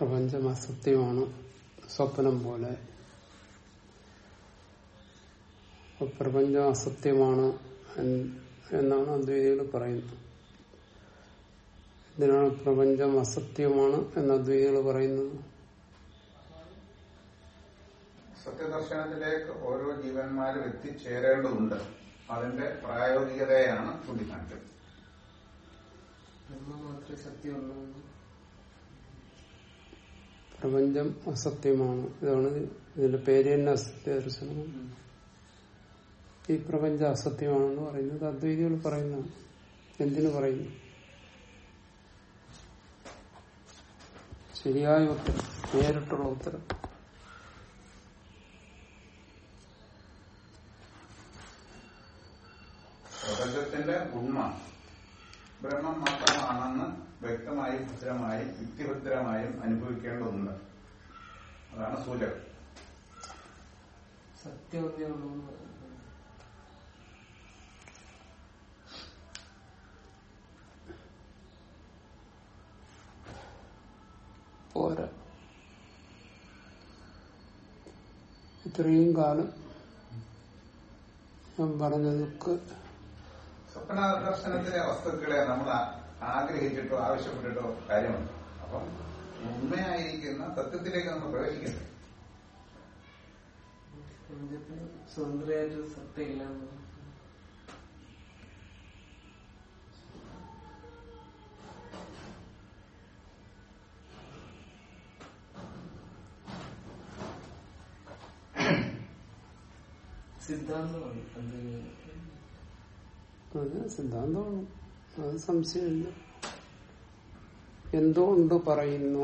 പ്രപഞ്ചം അസത്യമാണ് സ്വപ്നം പോലെ അപ്പൊ പ്രപഞ്ചം അസത്യമാണ് എന്ന് എന്നാണ് അദ്വൈതികൾ പറയുന്നത് ഇതിനാണ് പ്രപഞ്ചം അസത്യമാണ് എന്ന് അദ്വൈതികൾ പറയുന്നത് സത്യദർശനത്തിലേക്ക് ഓരോ ജീവന്മാരും എത്തിച്ചേരേണ്ടതുണ്ട് അതിന്റെ പ്രായോഗികതയാണ് ചൂണ്ടിക്കാണിച്ചത് ബ്രഹ്മം മാത്രമേ സത്യമുള്ളൂ എന്ന് പ്രപഞ്ചം അസത്യമാണ് ഇതാണ് ഇതിന്റെ പേര് തന്നെ അസത്യ ദർശനം ഈ പ്രപഞ്ചം അസത്യമാണെന്ന് പറയുന്നത് അദ്വൈതികൾ പറയുന്നതാണ് എന്തിനു പറയുന്നു ശരിയായ ഉത്തരം നേരിട്ടുള്ള ഉത്തരം പ്രപഞ്ചത്തിന്റെ ഉണ്മ ബ്രഹ്മം മാത്രമാണെന്ന് വ്യക്തമായും ഭദ്രമായും യുക്തിഭദ്രമായും അനുഭവിക്കേണ്ടതുണ്ട് അതാണ് സൂചകം സത്യം ഒന്നേ ഉള്ളൂ എന്ന് പറയുന്നത്. പോരാ ഇത്രയും കാലം ഞാൻ പറഞ്ഞതൊക്കെ സ്വപ്ന ദർശനത്തിലെ വസ്തുക്കളെ നമ്മൾ ആ- ആഗ്രഹിച്ചിട്ടോ ആവശ്യപ്പെട്ടിട്ടോ കാര്യമുണ്ട് അപ്പം ഉണ്മയായിരിക്കുന്ന സത്യത്തിലേക്ക് നമ്മൾ പ്രവേശിക്കട്ടെ പ്രപഞ്ചത്തിന് സ്വതന്ത്രമായിട്ട് സത്യമില്ല എന്ന് സിദ്ധാന്തമാണ് അത് അത് സിദ്ധാന്തമാണ് അത് സംശയമില്ല എന്തുകൊണ്ട് പറയുന്നു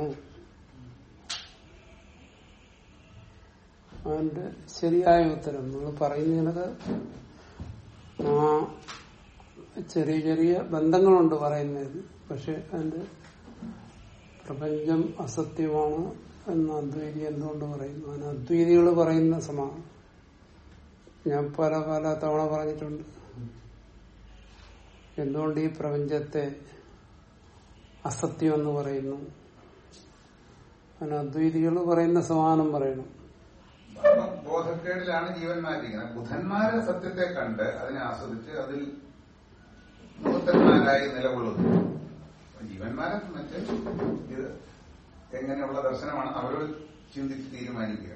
അതിന്റെ ശരിയായ ഉത്തരം നമ്മൾ പറയുന്നത് ആ ചെറിയ ചെറിയ ബന്ധങ്ങളുണ്ട് പറയുന്നതിൽ പക്ഷെ അതിന്റെ പ്രപഞ്ചം അസത്യമാണ് എന്ന് അദ്വൈതി എന്തുകൊണ്ട് പറയുന്നു അതിന് അദ്വൈതികൾ പറയുന്ന സമാനം ഞാൻ പല പല തവണ പറഞ്ഞിട്ടുണ്ട് എന്തുകൊണ്ട് ഈ പ്രപഞ്ചത്തെ അസത്യം എന്ന് പറയുന്നു അതിന് അദ്വൈതികൾ പറയുന്ന സമാനം പറയണം അപ്പം ബോധക്കേടിലാണ് ജീവന്മാരിരിക്കുന്നത് ബുധന്മാരെ സത്യത്തെ കണ്ട് അതിനെ ആസ്വദിച്ച് അതിൽ നൂതന്മാരായി നിലകൊള്ളുന്നു അപ്പൊ ജീവന്മാരെ സംബന്ധിച്ച് ഇത് എങ്ങനെയുള്ള ദർശനമാണ് അവരോട് ചിന്തിച്ച് തീരുമാനിക്കുക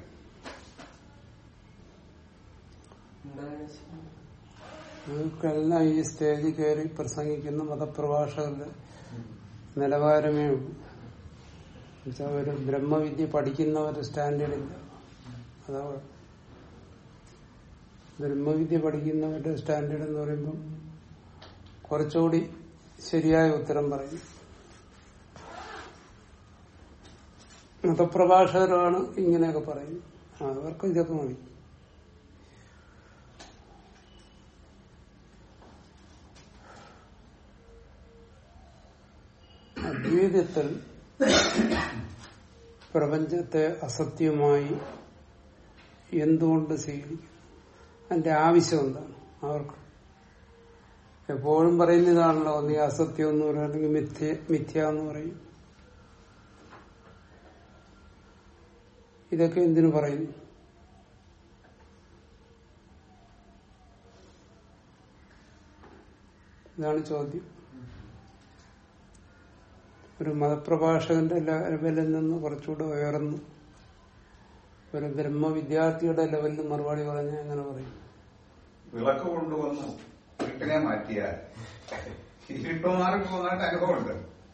എന്താണെന്ന് വെച്ചാൽ നമുക്കെല്ലാം ഈ സ്റ്റേജിൽ കയറി പ്രസംഗിക്കുന്ന മതപ്രഭാഷകരുടെ നിലവാരമേ ഉള്ളൂ എന്നുവെച്ചാൽ ഒരു ബ്രഹ്മവിദ്യ പഠിക്കുന്ന ഒരു സ്റ്റാൻഡേർഡ് ഇല്ല അതാ കുഴപ്പം. ബ്രഹ്മവിദ്യ പഠിക്കുന്നവരുടെ സ്റ്റാൻഡേർഡ് എന്ന് പറയുമ്പം കുറച്ചുകൂടി ശരിയായ ഉത്തരം പറയും മതപ്രഭാഷകരാണ് ഇങ്ങനെയൊക്കെ പറയുന്നത് അവർക്ക് ഇതൊക്കെ മതി അദ്വൈതത്തിൽ പ്രപഞ്ചത്തെ അസത്യമായി എന്തുകൊണ്ട് സ്വീകരിക്കും അതിന്റെ ആവശ്യം എന്താണ് അവർക്ക് എപ്പോഴും പറയുന്ന ഇതാണല്ലോ ഒന്നീ അസത്യം എന്ന് പറയും അല്ലെങ്കിൽ മിഥ്യ മിഥ്യ എന്ന് പറയും ഇതൊക്കെ എന്തിനു പറയുന്നു ഇതാണ് ചോദ്യം ഒരു മതപ്രഭാഷകന്റെ ലെവലിൽ നിന്ന് കുറച്ചുകൂടെ ഉയർന്നു ഒരു ബ്രഹ്മവിദ്യാർത്ഥിയുടെ ലെവലിൽ മറുപടി പറഞ്ഞാൽ എങ്ങനെ പറയും വിളക്ക് കൊണ്ടുവന്നു ഇരുട്ടിനെ മാറ്റിയാൽ ഇരുട്ടുമാറി പോകുന്നതായിട്ട് അനുഭവമുണ്ട്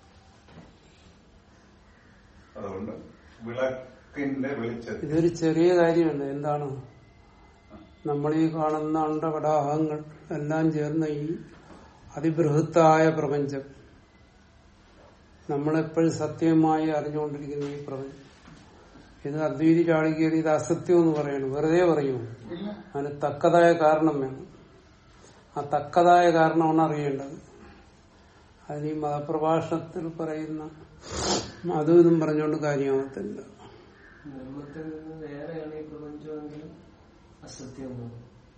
അതുകൊണ്ട് വിളക്കിന്റെ വെളിച്ചത്തിൽ ഇതൊരു ചെറിയ കാര്യമല്ല എന്താണ് നമ്മൾ ഈ കാണുന്ന അണ്ടകടാഹങ്ങൾ എല്ലാം ചേർന്ന ഈ അതിബൃഹത്തായ പ്രപഞ്ചം നമ്മളെപ്പോഴും സത്യമായി അറിഞ്ഞുകൊണ്ടിരിക്കുന്ന ഈ പ്രപഞ്ചം ഇത് അദ്വൈതി ചാടിക്കേറി ഇത് അസത്യം എന്ന് പറയണം വെറുതെ പറയൂ ഇല്ല അതിന് തക്കതായ കാരണം വേണം ആ തക്കതായ കാരണമാണ് അറിയേണ്ടത് അതിന് ഈ മതപ്രഭാഷണത്തിൽ പറയുന്ന അതും ഇതും പറഞ്ഞുകൊണ്ട് കാര്യമാകത്തില്ല ബ്രഹ്മത്തിൽ നിന്ന് വേറെയാണ് ഈ പ്രപഞ്ചമെങ്കിലും അസത്യം എന്നാണ്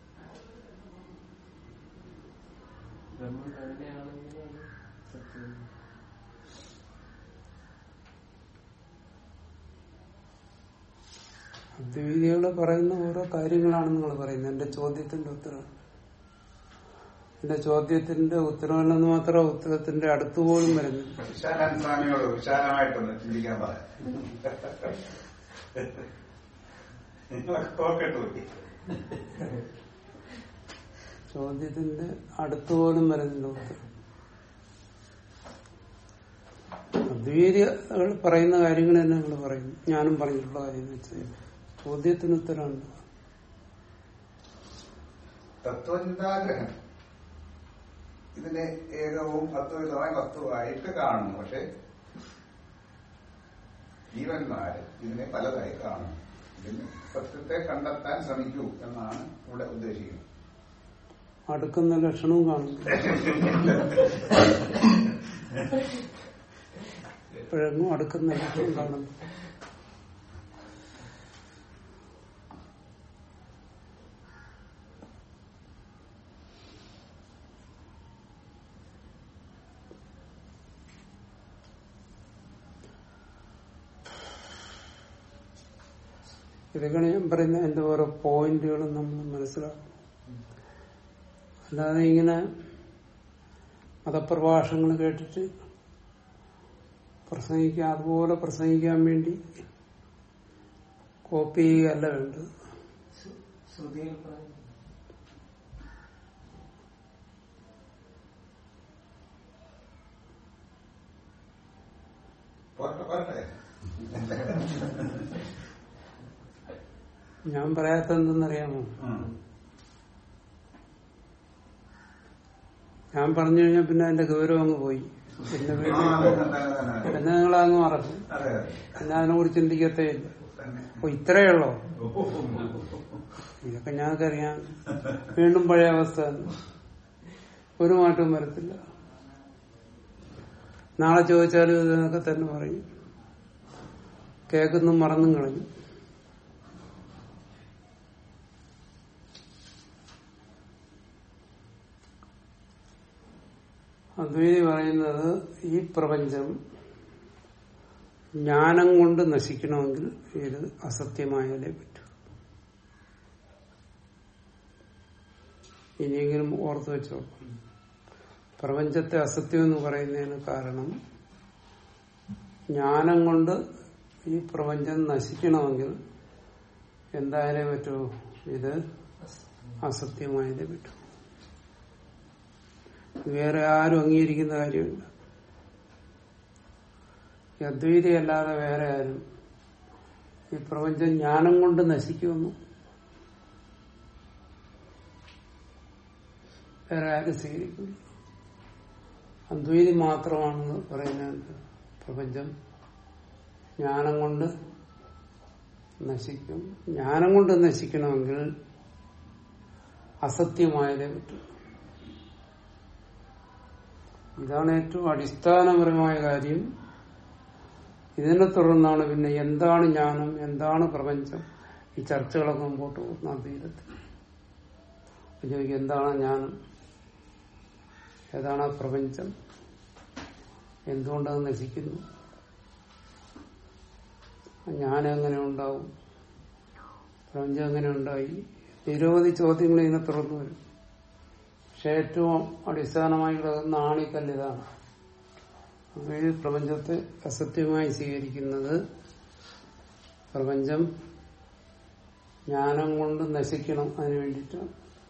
ബ്രഹ്മം തന്നെയാണെങ്കിലും അത് സത്യം അദ്വൈതികൾ പറയുന്ന ഓരോ കാര്യങ്ങളാണ് നിങ്ങൾ പറയുന്നത് എന്റെ ചോദ്യത്തിന്റെ ഉത്തരം എന്റെ ചോദ്യത്തിന്റെ ഉത്തരവല്ലെന്ന് മാത്രം ഉത്തരത്തിന്റെ അടുത്തുപോലും വരുന്നില്ല വിശാലൻ സ്വാമിയോട് വിശാലമായിട്ടൊന്ന് ചിന്തിക്കാൻ പറയാം നിങ്ങളൊക്കെ തോക്കെട്ട് പോയി ചോദ്യത്തിന്റെ അടുത്തുപോലും വരുന്നില്ല ഉത്തരം അദ്വൈതികൾ പറയുന്ന കാര്യങ്ങൾ തന്നെ നിങ്ങൾ പറയുന്നു ഞാനും പറഞ്ഞിട്ടുള്ള കാര്യം എന്ന് വെച്ചാൽ ചോദ്യത്തിന് ഉത്തരമുണ്ട് തത്വചിന്താഗ്രഹം ഇതിനെ ഏകവും അദ്വൈതമായ വസ്തുവായിട്ട് കാണുന്നു പക്ഷെ ജീവന്മാര് ഇതിനെ പലതായി കാണുന്നു ഇതിന് സത്യത്തെ കണ്ടെത്താൻ ശ്രമിക്കൂ എന്നാണ് ഇവിടെ ഉദ്ദേശിക്കുന്നത് അടുക്കുന്ന ലക്ഷണവും കാണുന്നു എപ്പോഴെങ്ങും അടുക്കുന്ന ലക്ഷണം കാണുന്നു ഇതൊക്കെയാണ് ഞാൻ പറയുന്ന എന്റെ ഓരോ പോയിന്റുകളും നമ്മൾ മനസ്സിലാക്കും അല്ലാതെ ഇങ്ങനെ മതപ്രഭാഷങ്ങൾ കേട്ടിട്ട് പ്രസംഗിക്കാൻ അതുപോലെ പ്രസംഗിക്കാൻ വേണ്ടി കോപ്പി ചെയ്യുകയല്ല വേണ്ടത് ശ്രു- ശ്രുതിയിൽ പറഞ്ഞു പോരട്ടെ പോരട്ടെ ഞാൻ പറയാത്ത എന്തെന്നറിയാമോ ഉം. ഞാൻ പറഞ്ഞു കഴിഞ്ഞാൽ പിന്നെ അതിന്റെ ഗൗരവം അങ്ങ് പോയി പിന്നെ ആ, വീണ്ടും അതെ, തന്നെ, തന്നെ. പിന്നെ നിങ്ങളങ്ങ് മറക്കും അതെ അതെ പിന്നെ അതിനെക്കുറിച്ച് ചിന്തിക്കത്തേ ഇല്ല തന്നെ അപ്പൊ ഇത്രയേ ഉള്ളോ ഇതൊക്കെ ഞങ്ങൾക്കറിയാം വീണ്ടും പഴയ അവസ്ഥ തന്നെ ഒരു മാറ്റവും വരത്തില്ല നാളെ ചോദിച്ചാലും ഇതിനൊക്കെ തന്നെ പറയും കേൾക്കുന്നു മറന്നും കളഞ്ഞു അദ്വൈതി പറയുന്നത് ഈ പ്രപഞ്ചം ജ്ഞാനം കൊണ്ട് നശിക്കണമെങ്കിൽ ഇത് അസത്യമായാലേ പറ്റൂ ഇനിയെങ്കിലും ഓർത്തു വെച്ചോ പ്രപഞ്ചത്തെ അസത്യം എന്ന് പറയുന്നതിന് കാരണം ജ്ഞാനം കൊണ്ട് ഈ പ്രപഞ്ചം നശിക്കണമെങ്കിൽ എന്തായാലേ പറ്റൂ ഇത് അസത്യമായതേ പറ്റൂ വേറെ ആരും അംഗീകരിക്കുന്ന കാര്യമില്ല ഈ അദ്വൈതി അല്ലാതെ വേറെ ആരും ഈ പ്രപഞ്ചം ജ്ഞാനം കൊണ്ട് നശിക്കുമെന്നു വേറെ ആരും സ്വീകരിക്കില്ല അദ്വൈതി മാത്രമാണെന്ന് പറയുന്നത് പ്രപഞ്ചം ജ്ഞാനം കൊണ്ട് നശിക്കും ജ്ഞാനം കൊണ്ട് നശിക്കണമെങ്കിൽ അസത്യമായതേ പറ്റൂ ഇതാണ് ഏറ്റവും അടിസ്ഥാനപരമായ കാര്യം ഇതിനെ തുടർന്നാണ് പിന്നെ എന്താണ് ജ്ഞാനം എന്താണ് പ്രപഞ്ചം ഈ ചർച്ചകളൊക്കെ മുമ്പോട്ട് പോകുന്ന അദ്വൈതത്തിൽ അപ്പൊ ചോദിക്കും എന്താണ് ജ്ഞാനം ഏതാണ് ആ പ്രപഞ്ചം എന്തുകൊണ്ടത് നശിക്കുന്നു ജ്ഞാനം എങ്ങനെ ഉണ്ടാവും പ്രപഞ്ചം എങ്ങനെ ഉണ്ടായി നിരവധി ചോദ്യങ്ങൾ ഇതിനെ തുറന്നു വരും പക്ഷെ ഏറ്റവും അടിസ്ഥാനമായി കിടക്കുന്ന ആണിക്കല്ല് ഇതാണ് ഈ പ്രപഞ്ചത്തെ അസത്യമായി സ്വീകരിക്കുന്നത് പ്രപഞ്ചം ജ്ഞാനം കൊണ്ട് നശിക്കണം അതിനു വേണ്ടിയിട്ടാണ്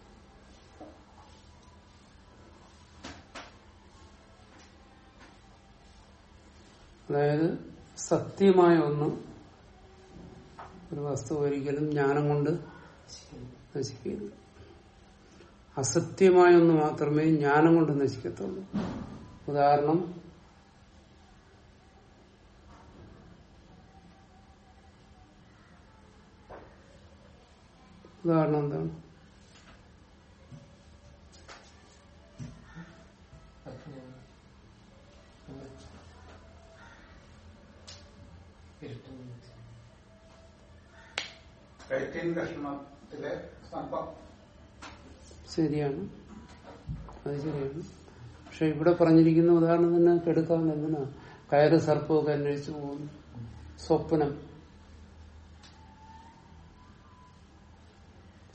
അതായത് സത്യമായ ഒന്ന് ഒരു വസ്തു ഒരിക്കലും ജ്ഞാനം കൊണ്ട് നശിക്കില്ല അസത്യമായ ഒന്ന് മാത്രമേ ജ്ഞാനം കൊണ്ട് നശിക്കത്തുള്ളൂ ഉദാഹരണം ഉദാഹരണം എന്താണ് അജ്ഞാനം പിന്നെ ഇരുട്ടെന്ന് വെച്ചാൽ കൈറ്റീൻ കഷ്ണത്തിലെ സ്തംഭം ശരിയാണ് അത് ശരിയാണ് പക്ഷെ ഇവിടെ പറഞ്ഞിരിക്കുന്ന ഉദാഹരണം തന്നെ കെടുക്കാൻ എന്തിനാ കയറ് സർപ്പമൊക്കെ അന്വേഷിച്ചു പോകുന്നു സ്വപ്നം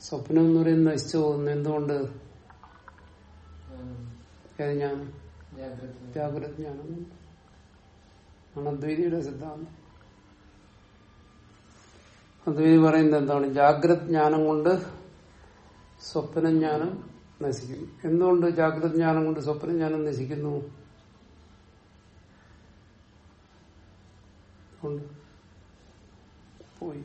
സ്വപ്നം എന്ന് പറയുന്നത് നശിച്ചു പോകുന്നു എന്തുകൊണ്ട് ഏത് ജ്ഞാനം ജാഗ്രത ജാഗ്രത ജ്ഞാനം കൊണ്ട്. ആണ് അദ്വൈതിയുടെ സിദ്ധാന്തം അദ്വൈതി പറയുന്നത് എന്താണ് ജാഗ്രത് ജ്ഞാനം കൊണ്ട് സ്വപ്ന ജ്ഞാനം നശിക്കും എന്തുകൊണ്ട് ജാഗ്രത് ജ്ഞാനം കൊണ്ട് സ്വപ്ന ജ്ഞാനം നശിക്കുന്നു കൊണ്ട് പോയി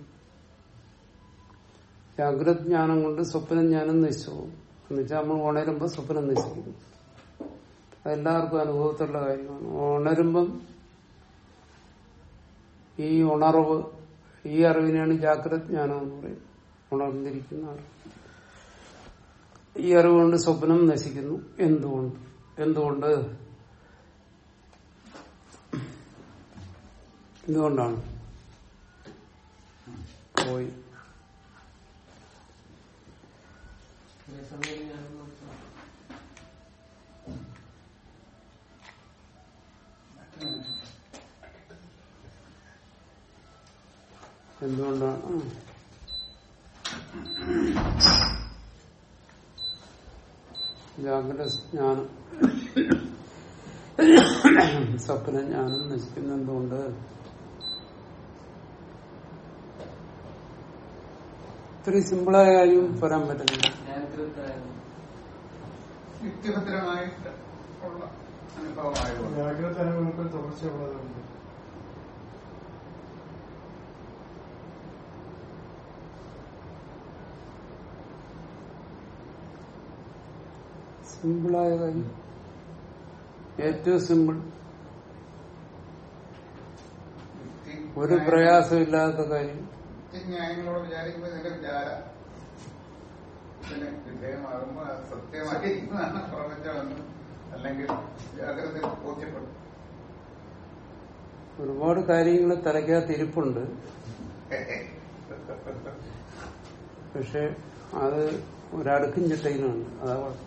ജാഗ്രത് ജ്ഞാനം കൊണ്ട് സ്വപ്ന ജ്ഞാനം നശിച്ചു പോകും എന്നുവെച്ചാൽ നമ്മൾ ഉണരുമ്പോൾ സ്വപ്നം നശിക്കുന്നു അതെല്ലാവർക്കും അനുഭവത്തിലുള്ള കാര്യമാണ് ഉണരുമ്പം ഈ ഉണർവ് ഈ അറിവിനെയാണ് ജാഗ്രത ജ്ഞാനം എന്ന് പറയും ഉണർന്നിരിക്കുന്ന അറിവ് ഈ അറിവ് കൊണ്ട് സ്വപ്നം നശിക്കുന്നു എന്തുകൊണ്ട് എന്തുകൊണ്ട് എന്തുകൊണ്ടാണ് പോയി ഒരേ സമയം ഞാൻ നോക്കാം എന്തുകൊണ്ടാണ് ജാഗ്രത ജ്ഞാനം സ്വപ്ന ജ്ഞാനം നശിക്കുന്ന എന്തുകൊണ്ട് ഇത്രയും സിമ്പിളായ കാര്യം പറയാൻ പറ്റുന്നില്ല ജാഗ്രത യുക്തിഭദ്രമായിട്ട് ഉള്ള അനുഭവമായതുകൊണ്ട് ജാഗ്രത അനുഭവങ്ങൾക്ക് തുടർച്ചയുള്ളതുണ്ട് സിമ്പിളായ കാര്യം ഏറ്റവും സിമ്പിൾ യുക്തി ഒരു പ്രയാസമില്ലാത്ത കാര്യം ന്യായങ്ങളോട് വിചാരിക്കുമ്പോൾ ഇതിന്റെ വിചാര ഇതിന് വിധേയമാകുമ്പോൾ അത് സത്യമായിരിക്കുന്നതാണ് പ്രപഞ്ചമെന്ന് അല്ലെങ്കിൽ ജാഗ്രത ബോധ്യപ്പെടും ഒരുപാട് കാര്യങ്ങൾ തലയ്ക്കകത്ത് ഇരിപ്പുണ്ട് പക്ഷെ അത് ഒരടുക്കും ചിട്ടയിലാണ് അതാ കുഴപ്പം.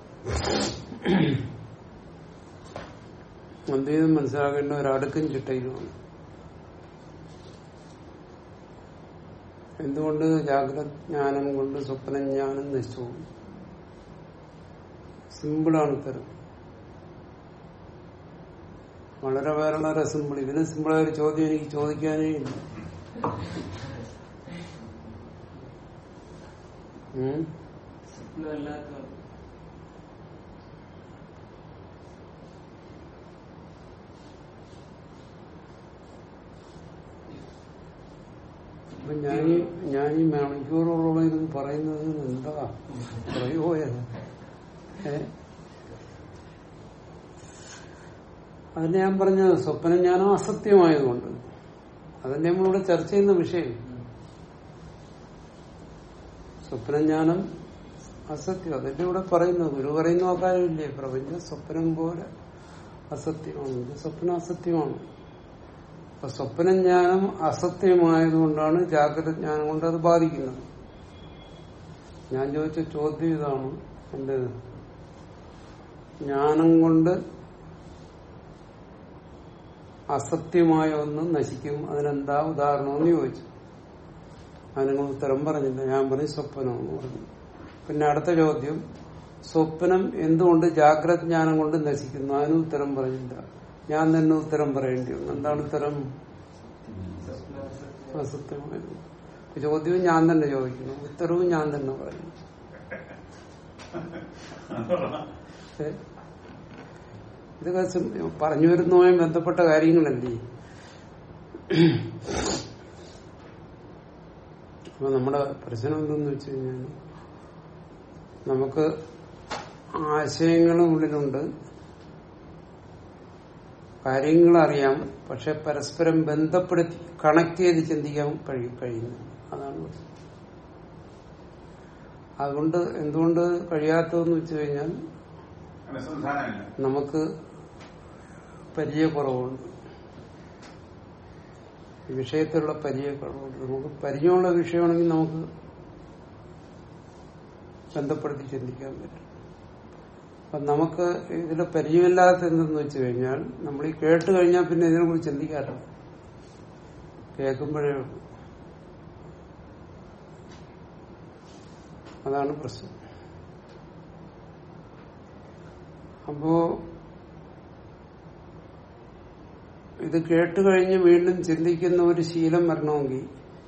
അദ്വൈതം മനസ്സിലാക്കേണ്ട ഒരടുക്കും ചിട്ടയിലുമാണ് എന്തുകൊണ്ട് ജാഗ്രത ജ്ഞാനം കൊണ്ട് സ്വപ്ന ജ്ഞാനം നശിച്ചു പോകും സിമ്പിളാണ് ഉത്തരം വളരെ വളരെ സിമ്പിൾ ഇതിന് സിമ്പിളായ ഒരു ചോദ്യം എനിക്ക് ചോദിക്കാനേ ഇല്ല ഉം. സ്വപ്നമല്ലാത്ത അപ്പൊ ഞാനീ ഞാനീ മണിക്കൂറുകളോളം ഇത് പറയുന്നത് എന്താ പറയുപോയത് ഏ അതിന് ഞാൻ പറഞ്ഞത് സ്വപ്നജ്ഞാനം അസത്യമായതുകൊണ്ട് അതന്നെ നമ്മളിവിടെ ചർച്ച ചെയ്യുന്ന വിഷയം സ്വപ്നജ്ഞാനം അസത്യം അതല്ലേ ഇവിടെ പറയുന്നത് ഗുരു പറയുന്ന ആ കാര്യമില്ലേ പ്രപഞ്ചം സ്വപ്നം പോലെ അസത്യമാണ് ഇത് സ്വപ്നം അസത്യമാണ് അപ്പൊ സ്വപ്നജ്ഞാനം അസത്യമായതുകൊണ്ടാണ് ജാഗ്രത ജ്ഞാനം കൊണ്ട് അത് ബാധിക്കുന്നത് ഞാൻ ചോദിച്ച ചോദ്യം ഇതാണ് എന്ത് ജ്ഞാനം കൊണ്ട് അസത്യമായ ഒന്ന് നശിക്കും അതിനെന്താ ഉദാഹരണം എന്ന് ചോദിച്ചു അത് നിങ്ങൾ ഉത്തരം പറഞ്ഞില്ല ഞാൻ പറഞ്ഞു സ്വപ്നമെന്ന് പറഞ്ഞു പിന്നെ അടുത്ത ചോദ്യം സ്വപ്നം എന്തുകൊണ്ട് ജാഗ്രത ജ്ഞാനം കൊണ്ട് നശിക്കുന്നു അതിന് ഉത്തരം പറഞ്ഞില്ല ഞാൻ തന്നെ ഉത്തരം പറയേണ്ടി വന്നു എന്താണ് ഉത്തരം സ്വപ്ന അസത്യമായത് ചോദ്യവും ഞാൻ തന്നെ ചോദിക്കുന്നു ഉത്തരവും ഞാൻ തന്നെ പറയുന്നു ഏ? ഇതൊക്കെ sim- പറഞ്ഞു വരുന്നതുമായി ബന്ധപ്പെട്ട കാര്യങ്ങളല്ലേ അപ്പൊ നമ്മുടെ പ്രശ്നം എന്തെന്ന് വെച്ച് കഴിഞ്ഞാൽ നമുക്ക് ആശയങ്ങളും ഉള്ളിലുണ്ട് കാര്യങ്ങളറിയാം പക്ഷെ പരസ്പരം ബന്ധപ്പെടുത്തി കണക്ട് ചെയ്ത് ചിന്തിക്കാൻ കഴി- കഴിയുന്നു അതാണ് പ്രശ്നം. അതുകൊണ്ട് എന്തുകൊണ്ട് കഴിയാത്തതെന്ന് വെച്ച് കഴിഞ്ഞാൽ അനുസന്ധാനമില്ല നമുക്ക് പരിചയക്കുറവുണ്ട് ഈ വിഷയത്തിലുള്ള പരിചയക്കുറവുണ്ട് നമുക്ക് പരിചയമുള്ള വിഷയമാണെങ്കിൽ നമുക്ക് ബന്ധപ്പെടുത്തി ചിന്തിക്കാൻ പറ്റും അപ്പൊ നമുക്ക് ഇതിൽ പരിചയമില്ലാത്ത എന്തെന്ന് വെച്ച് കഴിഞ്ഞാൽ നമ്മൾ ഈ കേട്ട് കഴിഞ്ഞാൽ പിന്നെ ഇതിനെ കുറിച്ച് ചിന്തിക്കാറില്ല കേൾക്കുമ്പോഴേ ഉള്ളൂ അതാണ് പ്രശ്നം അപ്പോ ഇത് കേട്ട് കഴിഞ്ഞ് വീണ്ടും ചിന്തിക്കുന്ന ഒരു ശീലം വരണമെങ്കിൽ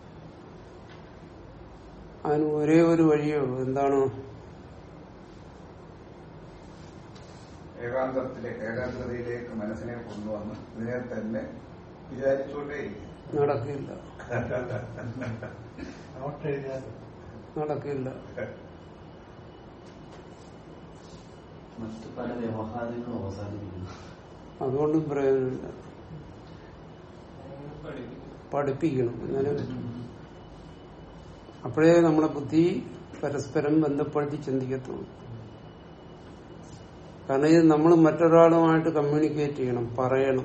അതിന് ഒരേ ഒരു വഴിയേ ഉള്ളൂ എന്താണ് ഏകാന്തത്തിലേക്ക് ഏകാഗ്രതയിലേക്ക് മനസ്സിനെ കൊണ്ടുവന്ന് ഇതിനെ തന്നെ വിചാരിച്ചുകൊണ്ടേ നടക്കില്ല നോട്ട് എഴുതിയാൽ നടക്കില്ല മറ്റു പല വ്യവഹാരങ്ങളും അവസാനിപ്പിക്കുന്നു അതുകൊണ്ടും പ്രയോജനമില്ല അതിനെ പഠിപ്പിക്കും പഠിപ്പിക്കണം എന്നാലേ പറ്റൂ അപ്പോഴേ നമ്മുടെ ബുദ്ധി പരസ്പരം ബന്ധപ്പെടുത്തി ചിന്തിക്കത്തുള്ളൂ കാരണം ഇത് നമ്മൾ മറ്റൊരാളുമായിട്ട് കമ്മ്യൂണിക്കേറ്റ് ചെയ്യണം പറയണം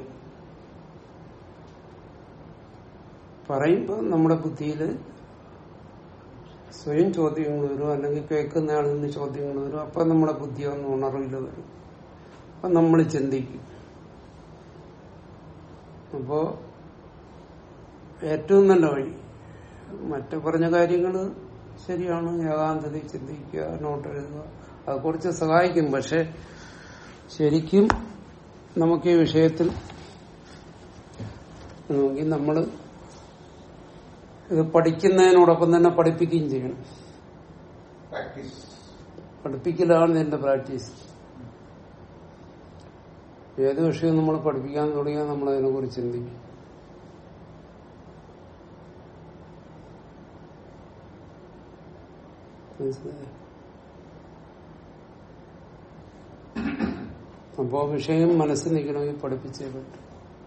പറയുമ്പോൾ നമ്മുടെ ബുദ്ധിയിൽ സ്വയം ചോദ്യങ്ങൾ വരും അല്ലെങ്കിൽ കേൾക്കുന്ന ആളിൽ നിന്ന് ചോദ്യങ്ങൾ വരും അപ്പൊ നമ്മുടെ ബുദ്ധി ഒന്ന് ഉണർവിൽ വരും അപ്പൊ നമ്മൾ ചിന്തിക്കും അപ്പോ ഏറ്റവും നല്ല വഴി മറ്റു പറഞ്ഞ കാര്യങ്ങൾ ശരിയാണ് ഏകാന്തത ചിന്തിക്കുക നോട്ട് എഴുതുക അത് കുറച്ച് സഹായിക്കും പക്ഷെ ശരിക്കും നമുക്ക് ഈ വിഷയത്തിൽ നോക്കി നമ്മൾ ഇത് പഠിക്കുന്നതിനോടൊപ്പം തന്നെ പഠിപ്പിക്കുകയും ചെയ്യണം പ്രാക്ടീസ് പഠിപ്പിക്കലാണ് ഇതിന്റെ പ്രാക്ടീസ് ഏത് വിഷയം നമ്മൾ പഠിപ്പിക്കാൻ തുടങ്ങിയാൽ നമ്മൾ അതിനെക്കുറിച്ച് ചിന്തിക്കും മനസ്സിലായോ? അപ്പോ വിഷയം മനസ്സിൽ നിൽക്കണമെങ്കിൽ പഠിപ്പിച്ചേ പറ്റും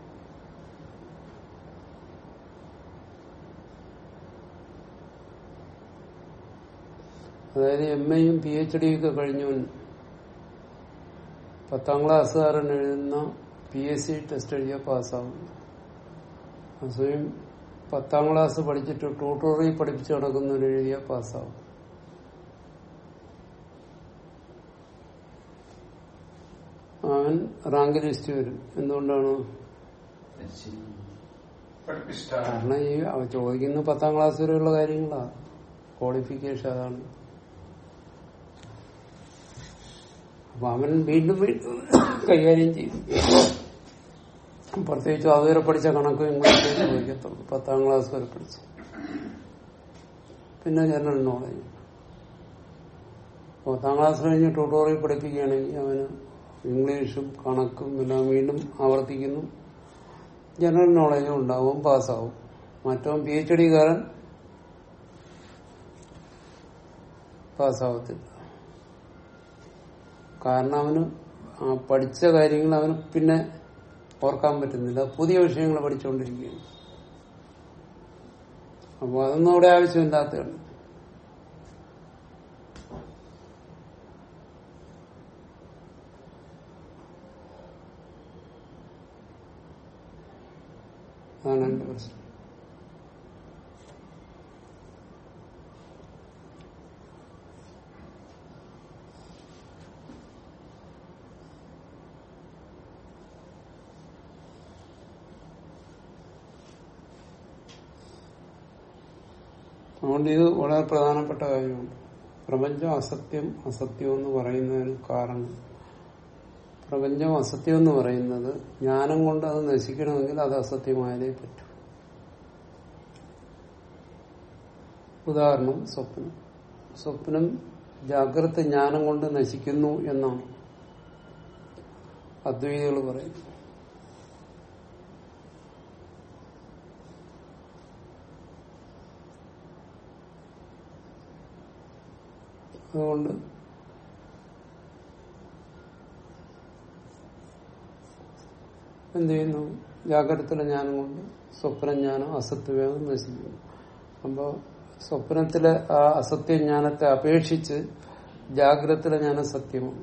അതായത് എം എയും പി എച്ച് ഡിയും ഒക്കെ കഴിഞ്ഞവൻ പത്താം ക്ലാസ്സുകാരൻ എഴുതുന്ന പി എസ് സി ടെസ്റ്റ് എഴുതിയ പാസ്സാവും അസൂയും പത്താം ക്ലാസ് പഠിച്ചിട്ട് ട്യൂട്ടോറിയൽ പഠിപ്പിച്ച് നടക്കുന്നവർ എഴുതിയ പാസ്സാവും അവൻ റാങ്ക് ലിസ്റ്റ് വരും എന്തുകൊണ്ടാണ് പരിശീലനം പഠിപ്പിച്ചിട്ടാണ് കാരണം ഈ അവ ചോദിക്കുന്ന പത്താം ക്ലാസ് വരെയുള്ള കാര്യങ്ങളാ ക്വാളിഫിക്കേഷൻ അതാണ് അപ്പൊ അവൻ വീണ്ടും വീണ്ടും കൈകാര്യം ചെയ്യും പ്രത്യേകിച്ച് അതുവരെ പഠിച്ച കണക്കും ഇംഗ്ലീഷ് ചോദിക്കത്തുള്ളൂ പത്താം ക്ലാസ് വരെ പഠിച്ചു പിന്നെ ജനറൽ നോളജ് പത്താം ക്ലാസ് കഴിഞ്ഞ് ട്യൂട്ടോറിയൽ പഠിപ്പിക്കുകയാണെങ്കിൽ അവന് ഇംഗ്ലീഷും കണക്കും എല്ലാം വീണ്ടും ആവർത്തിക്കുന്നു ജനറൽ നോളജും ഉണ്ടാവും പാസ്സാവും മറ്റവൻ പി എച്ച് ഡിക്കാരൻ പാസ്സാവത്തില്ല കാരണം അവന് ആ പഠിച്ച കാര്യങ്ങൾ അവന് പിന്നെ ഓർക്കാൻ പറ്റുന്നില്ല പുതിയ വിഷയങ്ങൾ പഠിച്ചുകൊണ്ടിരിക്കുകയാണ് അപ്പോൾ അതൊന്നും അവിടെ ആവശ്യമില്ലാത്തതാണ് അതാണ് എന്റെ പ്രശ്നം അതുകൊണ്ട് ഇത് വളരെ പ്രധാനപ്പെട്ട കാര്യമാണ് പ്രപഞ്ചം അസത്യം അസത്യം എന്ന് പറയുന്നതിന് കാരണം പ്രപഞ്ചം അസത്യം എന്ന് പറയുന്നത് ജ്ഞാനം കൊണ്ട് അത് നശിക്കണമെങ്കിൽ അത് അസത്യമായതേ പറ്റൂ ഉദാഹരണം സ്വപ്നം സ്വപ്നം ജാഗ്രത ജ്ഞാനം കൊണ്ട് നശിക്കുന്നു എന്നാണ് അദ്വൈതികൾ പറയുന്നത് അതുകൊണ്ട് എന്ത് ചെയ്യുന്നു ജാഗ്രതത്തിലെ ജ്ഞാനം കൊണ്ട് സ്വപ്നജ്ഞാനം അസത്യവേഗം നശിക്കുന്നു അപ്പോ സ്വപ്നത്തിലെ ആ അസത്യജ്ഞാനത്തെ അപേക്ഷിച്ച് ജാഗ്രതത്തിലെ ജ്ഞാനം സത്യമാണ്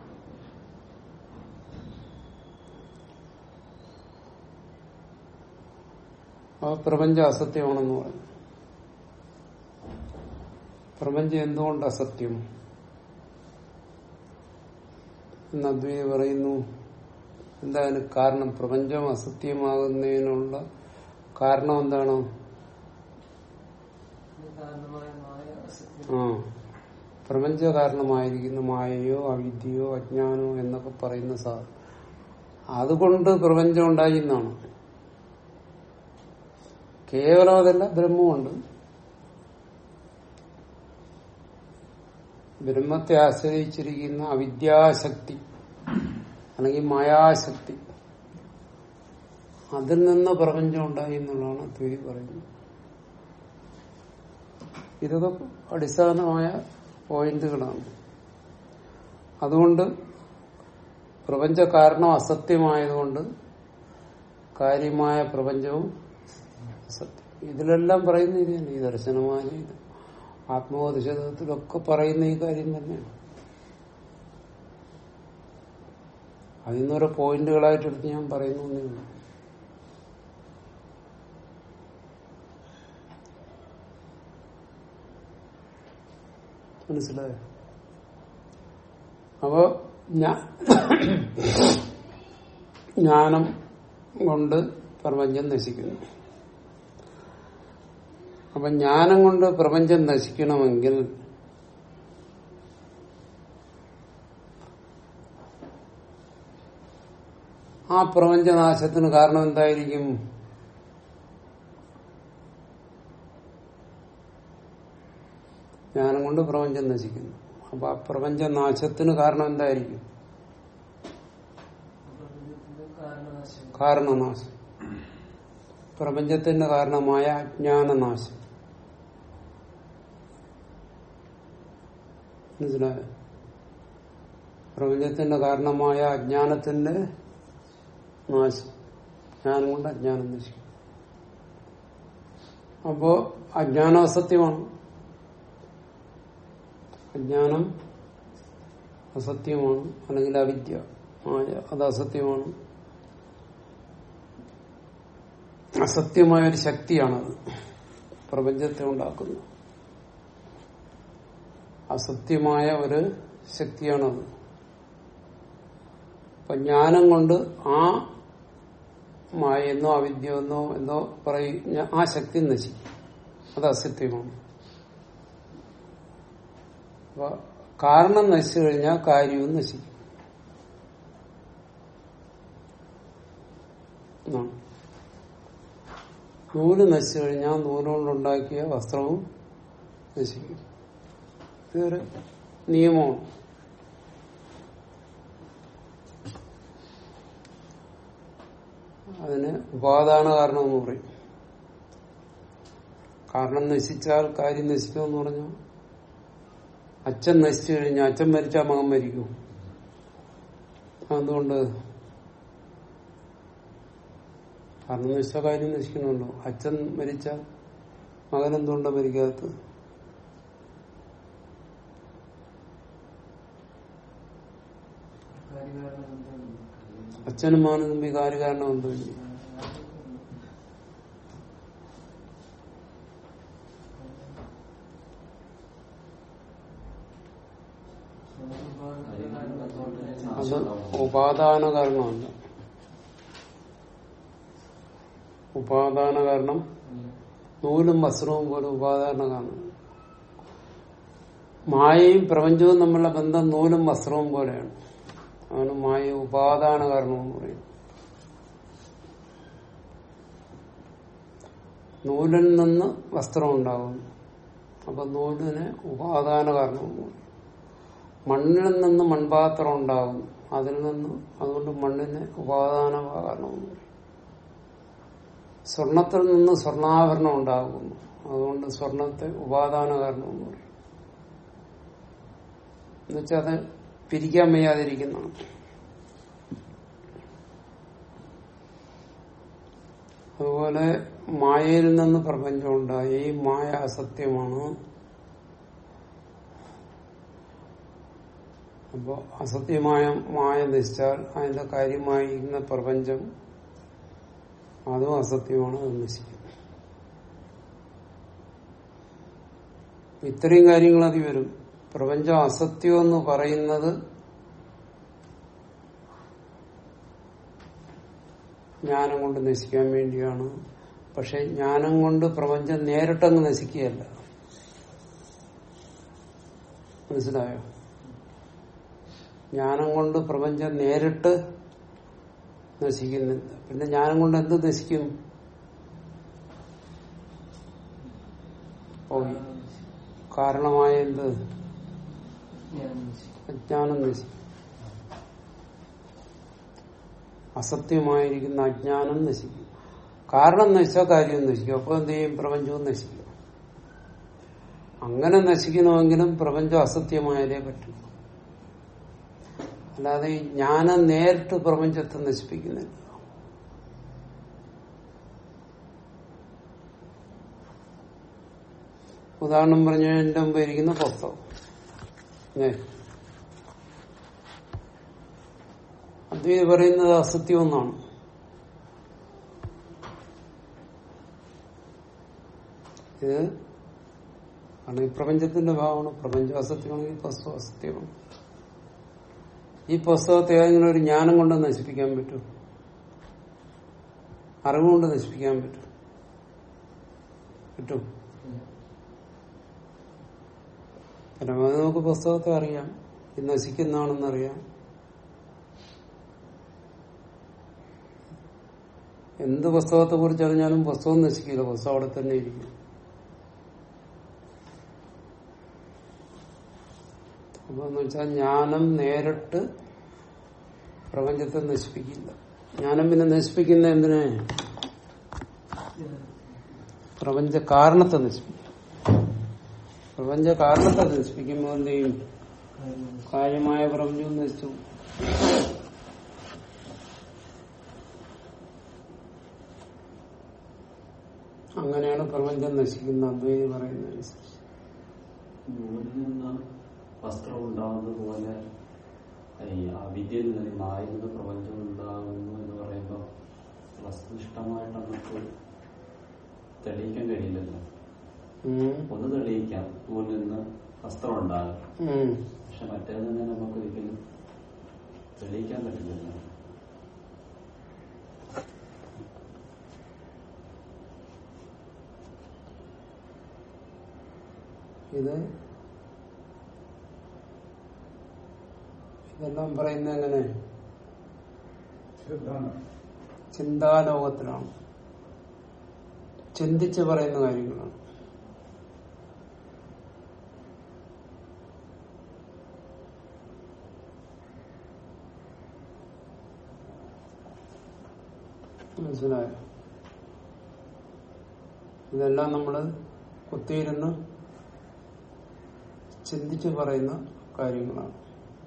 ആ പ്രപഞ്ചം അസത്യമാണെന്ന് പറഞ്ഞു പ്രപഞ്ചം എന്തുകൊണ്ട് അസത്യം എന്ന് അദ്വൈതി പറയുന്നു എന്താ അതിന് കാരണം പ്രപഞ്ചം അസത്യമാകുന്നതിനുള്ള കാരണം എന്താണ് ഇത് കാരണമായ മായ അസത്യം ആ പ്രപഞ്ച കാരണമായിരിക്കുന്ന മായയോ അവിദ്യയോ അജ്ഞാനോ എന്നൊക്കെ പറയുന്ന സാ അതുകൊണ്ട് പ്രപഞ്ചം ഉണ്ടായി എന്നാണ് കേവലം അതല്ല ബ്രഹ്മമുണ്ട് ബ്രഹ്മത്തെ ആശ്രയിച്ചിരിക്കുന്ന അവിദ്യാശക്തി അല്ലെങ്കിൽ മായാശക്തി അതിൽ നിന്ന് പ്രപഞ്ചം ഉണ്ടായി എന്നുള്ളതാണ് അദ്വൈതി പറയുന്നത് ഇതൊക്കെ അടിസ്ഥാനമായ പോയിന്റുകളാണ് അതുകൊണ്ട് പ്രപഞ്ച കാരണം അസത്യമായതുകൊണ്ട് കാര്യമായ പ്രപഞ്ചവും അസത്യം ഇതിലെല്ലാം പറയുന്ന ഇത് തന്നെ ഈ ദർശനമായ ഇത് ആത്മബോധശതത്തിലൊക്കെ പറയുന്ന ഈ കാര്യം തന്നെയാണ് അതിൽ നിന്നോരോ പോയിന്റുകളായിട്ടെടുത്ത് ഞാൻ പറയുന്നു എന്നേ ഉള്ളൂ മനസ്സിലായോ അപ്പോ ഞാ- ജ്ഞാനം കൊണ്ട് പ്രപഞ്ചം നശിക്കുന്നു അപ്പൊ ജ്ഞാനം കൊണ്ട് പ്രപഞ്ചം നശിക്കണമെങ്കിൽ ആ പ്രപഞ്ചനാശത്തിന് കാരണം എന്തായിരിക്കും ജ്ഞാനം കൊണ്ട് പ്രപഞ്ചം നശിക്കുന്നു അപ്പൊ ആ പ്രപഞ്ചനാശത്തിന് കാരണം എന്തായിരിക്കും പ്രപഞ്ചത്തിന്റെ കാരണനാശം കാരണനാശം പ്രപഞ്ചത്തിന്റെ കാരണമായ അജ്ഞാനനാശം മനസ്സിലായോ പ്രപഞ്ചത്തിന്റെ കാരണമായ അജ്ഞാനത്തിന്റെ നാശം ജ്ഞാനം കൊണ്ട് അജ്ഞാനം നശിക്കും അപ്പോ അജ്ഞാനം അസത്യമാണ് അജ്ഞാനം അസത്യമാണ് അല്ലെങ്കിൽ അവിദ്യ മായ അത് അസത്യമാണ് അസത്യമായ ഒരു ശക്തിയാണത് പ്രപഞ്ചത്തെ ഉണ്ടാക്കുന്നത് അസത്യമായ ഒരു ശക്തിയാണത് അപ്പൊ ജ്ഞാനം കൊണ്ട് ആ മായെന്നോ അവിദ്യയെന്നോ എന്നോ പറയും ആ ശക്തി നശിക്കും അത് അസത്യമാണ് അപ്പൊ കാരണം നശിച്ചു കഴിഞ്ഞാൽ കാര്യവും നശിക്കും എന്നാണ്. നൂല് നശിച്ചു കഴിഞ്ഞാൽ നൂലുകൊണ്ടുണ്ടാക്കിയ വസ്ത്രവും നശിക്കും ഇതൊരു നിയമമാണ് അതിന് ഉപാദാന കാരണം എന്ന് പറയും കാരണം നശിച്ചാൽ കാര്യം നശിക്കുമെന്ന് പറഞ്ഞാൽ അച്ഛൻ നശിച്ചു കഴിഞ്ഞാൽ അച്ഛൻ മരിച്ചാൽ മകൻ മരിക്കും അതുകൊണ്ട് കാരണം നശിച്ച കാര്യം നശിക്കണമല്ലോ അച്ഛൻ മരിച്ചാൽ മകൻ എന്തുകൊണ്ടാണ് മരിക്കാത്തത് കാര്യകാരണം എന്താണ് അച്ഛനും മകനും തമ്മിൽ കാര്യകാരണം എന്തുമില്ല അത് ഉപാദാന കാരണമല്ല ഉപാദാന കാരണം നൂലും വസ്ത്രവും പോലെ ഉപാദാന കാരണം മായയും പ്രപഞ്ചവും തമ്മിലുള്ള ബന്ധം നൂലും വസ്ത്രവും പോലെയാണ് അതാണ് മായ ഉപാദാന കാരണം എന്ന് പറയുന്നത് നൂലിൽ നിന്ന് വസ്ത്രം ഉണ്ടാകുന്നു അപ്പൊ നൂലിന് ഉപാദാന കാരണം എന്ന് പറയും മണ്ണിൽ നിന്ന് മൺപാത്രം ഉണ്ടാകുന്നു അതിൽ നിന്ന് അതുകൊണ്ട് മണ്ണിന് ഉപാദാന കാരണം എന്ന് പറയും സ്വർണത്തിൽ നിന്ന് സ്വർണ്ണാഭരണം ഉണ്ടാകുന്നു അതുകൊണ്ട് സ്വർണത്തെ ഉപാദാന കാരണം എന്ന് പറയും എന്നുവെച്ചാൽ അത് പിരിക്കാൻ വയ്യാതിരിക്കുന്നതാണ് അതുപോലെ മായയിൽ നിന്ന് പ്രപഞ്ചം ഉണ്ടായി ഈ മായ അസത്യമാണ് അപ്പോൾ അസത്യമായ മായ നശിച്ചാൽ അതിന്റെ കാര്യമായിരുന്ന പ്രപഞ്ചം അതും അസത്യമാണ് അത് നശിക്കും ഇത്രയും കാര്യങ്ങൾ അതി വരും പ്രപഞ്ചം അസത്യം എന്ന് പറയുന്നത് ജ്ഞാനം കൊണ്ട് നശിക്കാൻ വേണ്ടിയാണ് പക്ഷെ ജ്ഞാനം കൊണ്ട് പ്രപഞ്ചം നേരിട്ടങ്ങ് നശിക്കുകയല്ല മനസ്സിലായോ ജ്ഞാനം കൊണ്ട് പ്രപഞ്ചം നേരിട്ട് നശിക്കുന്നില്ല പിന്നെ ജ്ഞാനം കൊണ്ട് എന്ത് നശിക്കും പോയി കാരണമായ എന്ത് ഞാൻ നശിക്കും. അജ്ഞാനം നശിക്കും അസത്യമായിരിക്കുന്ന അജ്ഞാനം നശിക്കും കാരണം നശിച്ചാൽ കാര്യം നശിക്കും അപ്പൊ എന്ത് ചെയ്യും പ്രപഞ്ചവും നശിക്കും അങ്ങനെ നശിക്കണമെങ്കിലും പ്രപഞ്ചം അസത്യമായാലേ പറ്റൂ അല്ലാതെ ഈ ജ്ഞാനം നേരിട്ട് പ്രപഞ്ചത്തെ നശിപ്പിക്കുന്നില്ല ഉദാഹരണം പറഞ്ഞ എന്റെ മുമ്പ് ഇരിക്കുന്ന പുസ്തകം ഏ. അദ്വൈത് പറയുന്നത് അസത്യം എന്നാണ് ഇത് ആണ് ഈ പ്രപഞ്ചത്തിന്റെ ഭാഗമാണ് പ്രപഞ്ചം അസത്യമാണെങ്കിൽ പുസ്തകം അസത്യമാണ് ഈ പുസ്തകത്തെ ഏതെങ്കിലും ഒരു ജ്ഞാനം കൊണ്ട് നശിപ്പിക്കാൻ പറ്റും അറിവുകൊണ്ട് നശിപ്പിക്കാൻ പറ്റും പറ്റും പരമാവധി നമുക്ക് പുസ്തകത്തെ അറിയാം ഇത് നശിക്കുന്നതാണെന്നറിയാം എന്ത് പുസ്തകത്തെ കുറിച്ച് അറിഞ്ഞാലും പുസ്തകം നശിക്കില്ല പുസ്തകം അവിടെ തന്നെ ഇരിക്കും അപ്പൊ എന്ന് വെച്ചാൽ ജ്ഞാനം നേരിട്ട് പ്രപഞ്ചത്തെ നശിപ്പിക്കില്ല ജ്ഞാനം പിന്നെ നശിപ്പിക്കുന്ന എന്തിനെ പ്രപഞ്ച കാരണത്തെ നശിപ്പിക്കും പ്രപഞ്ച കാരണത്തെ നശിപ്പിക്കുമ്പോൾ എന്ത് ചെയ്യും കാര്യമായ പ്രപഞ്ചവും നശിച്ചു അങ്ങനെയാണ് പ്രപഞ്ചം നശിക്കുന്ന അദ്വൈതി പറയുന്നതനുസരിച്ച് നൂലിൽ നിന്ന് വസ്ത്രം ഉണ്ടാകുന്നത് പോലെ ഈ അവിദ്യയിൽ നിന്ന് ഈ മായിൽ നിന്ന് പ്രപഞ്ചം ഉണ്ടാകുന്നു എന്ന് പറയുമ്പോൾ വസ്തുനിഷ്ഠമായിട്ട് നമുക്ക് തെളിയിക്കാൻ കഴിയില്ലല്ലോ ഉം. ഒന്ന് തെളിയിക്കാം നൂലിൽ നിന്ന് വസ്ത്രം ഉണ്ടാകും ഉം. പക്ഷെ മറ്റേത് തന്നെ നമുക്ക് ഒരിക്കലും തെളിയിക്കാൻ പറ്റില്ലല്ലോ ഇത് ഇതെല്ലാം പറയുന്നത് എങ്ങനെ സിദ്ധാന്തം ചിന്താലോകത്തിലാണ് ചിന്തിച്ച് പറയുന്ന കാര്യങ്ങളാണ് മനസ്സിലായോ ഇതെല്ലാം നമ്മൾ കുത്തിയിരുന്ന് ചിന്തിച്ച് പറയുന്ന കാര്യങ്ങളാണ്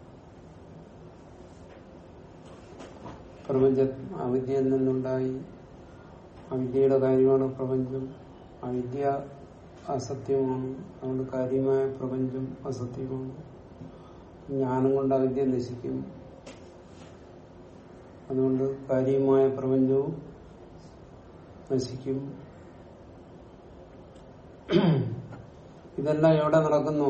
പ്രപഞ്ച അവിദ്യയിൽ നിന്നുണ്ടായി അവിദ്യയുടെ കാര്യമാണ് പ്രപഞ്ചം അവിദ്യ അസത്യമാണ് അതുകൊണ്ട് കാര്യമായ പ്രപഞ്ചം അസത്യമാണ് ജ്ഞാനം കൊണ്ട് അവിദ്യ നശിക്കും അതുകൊണ്ട് കാര്യമായ പ്രപഞ്ചവും നശിക്കും ഇതെല്ലാം എവിടെ നടക്കുന്നു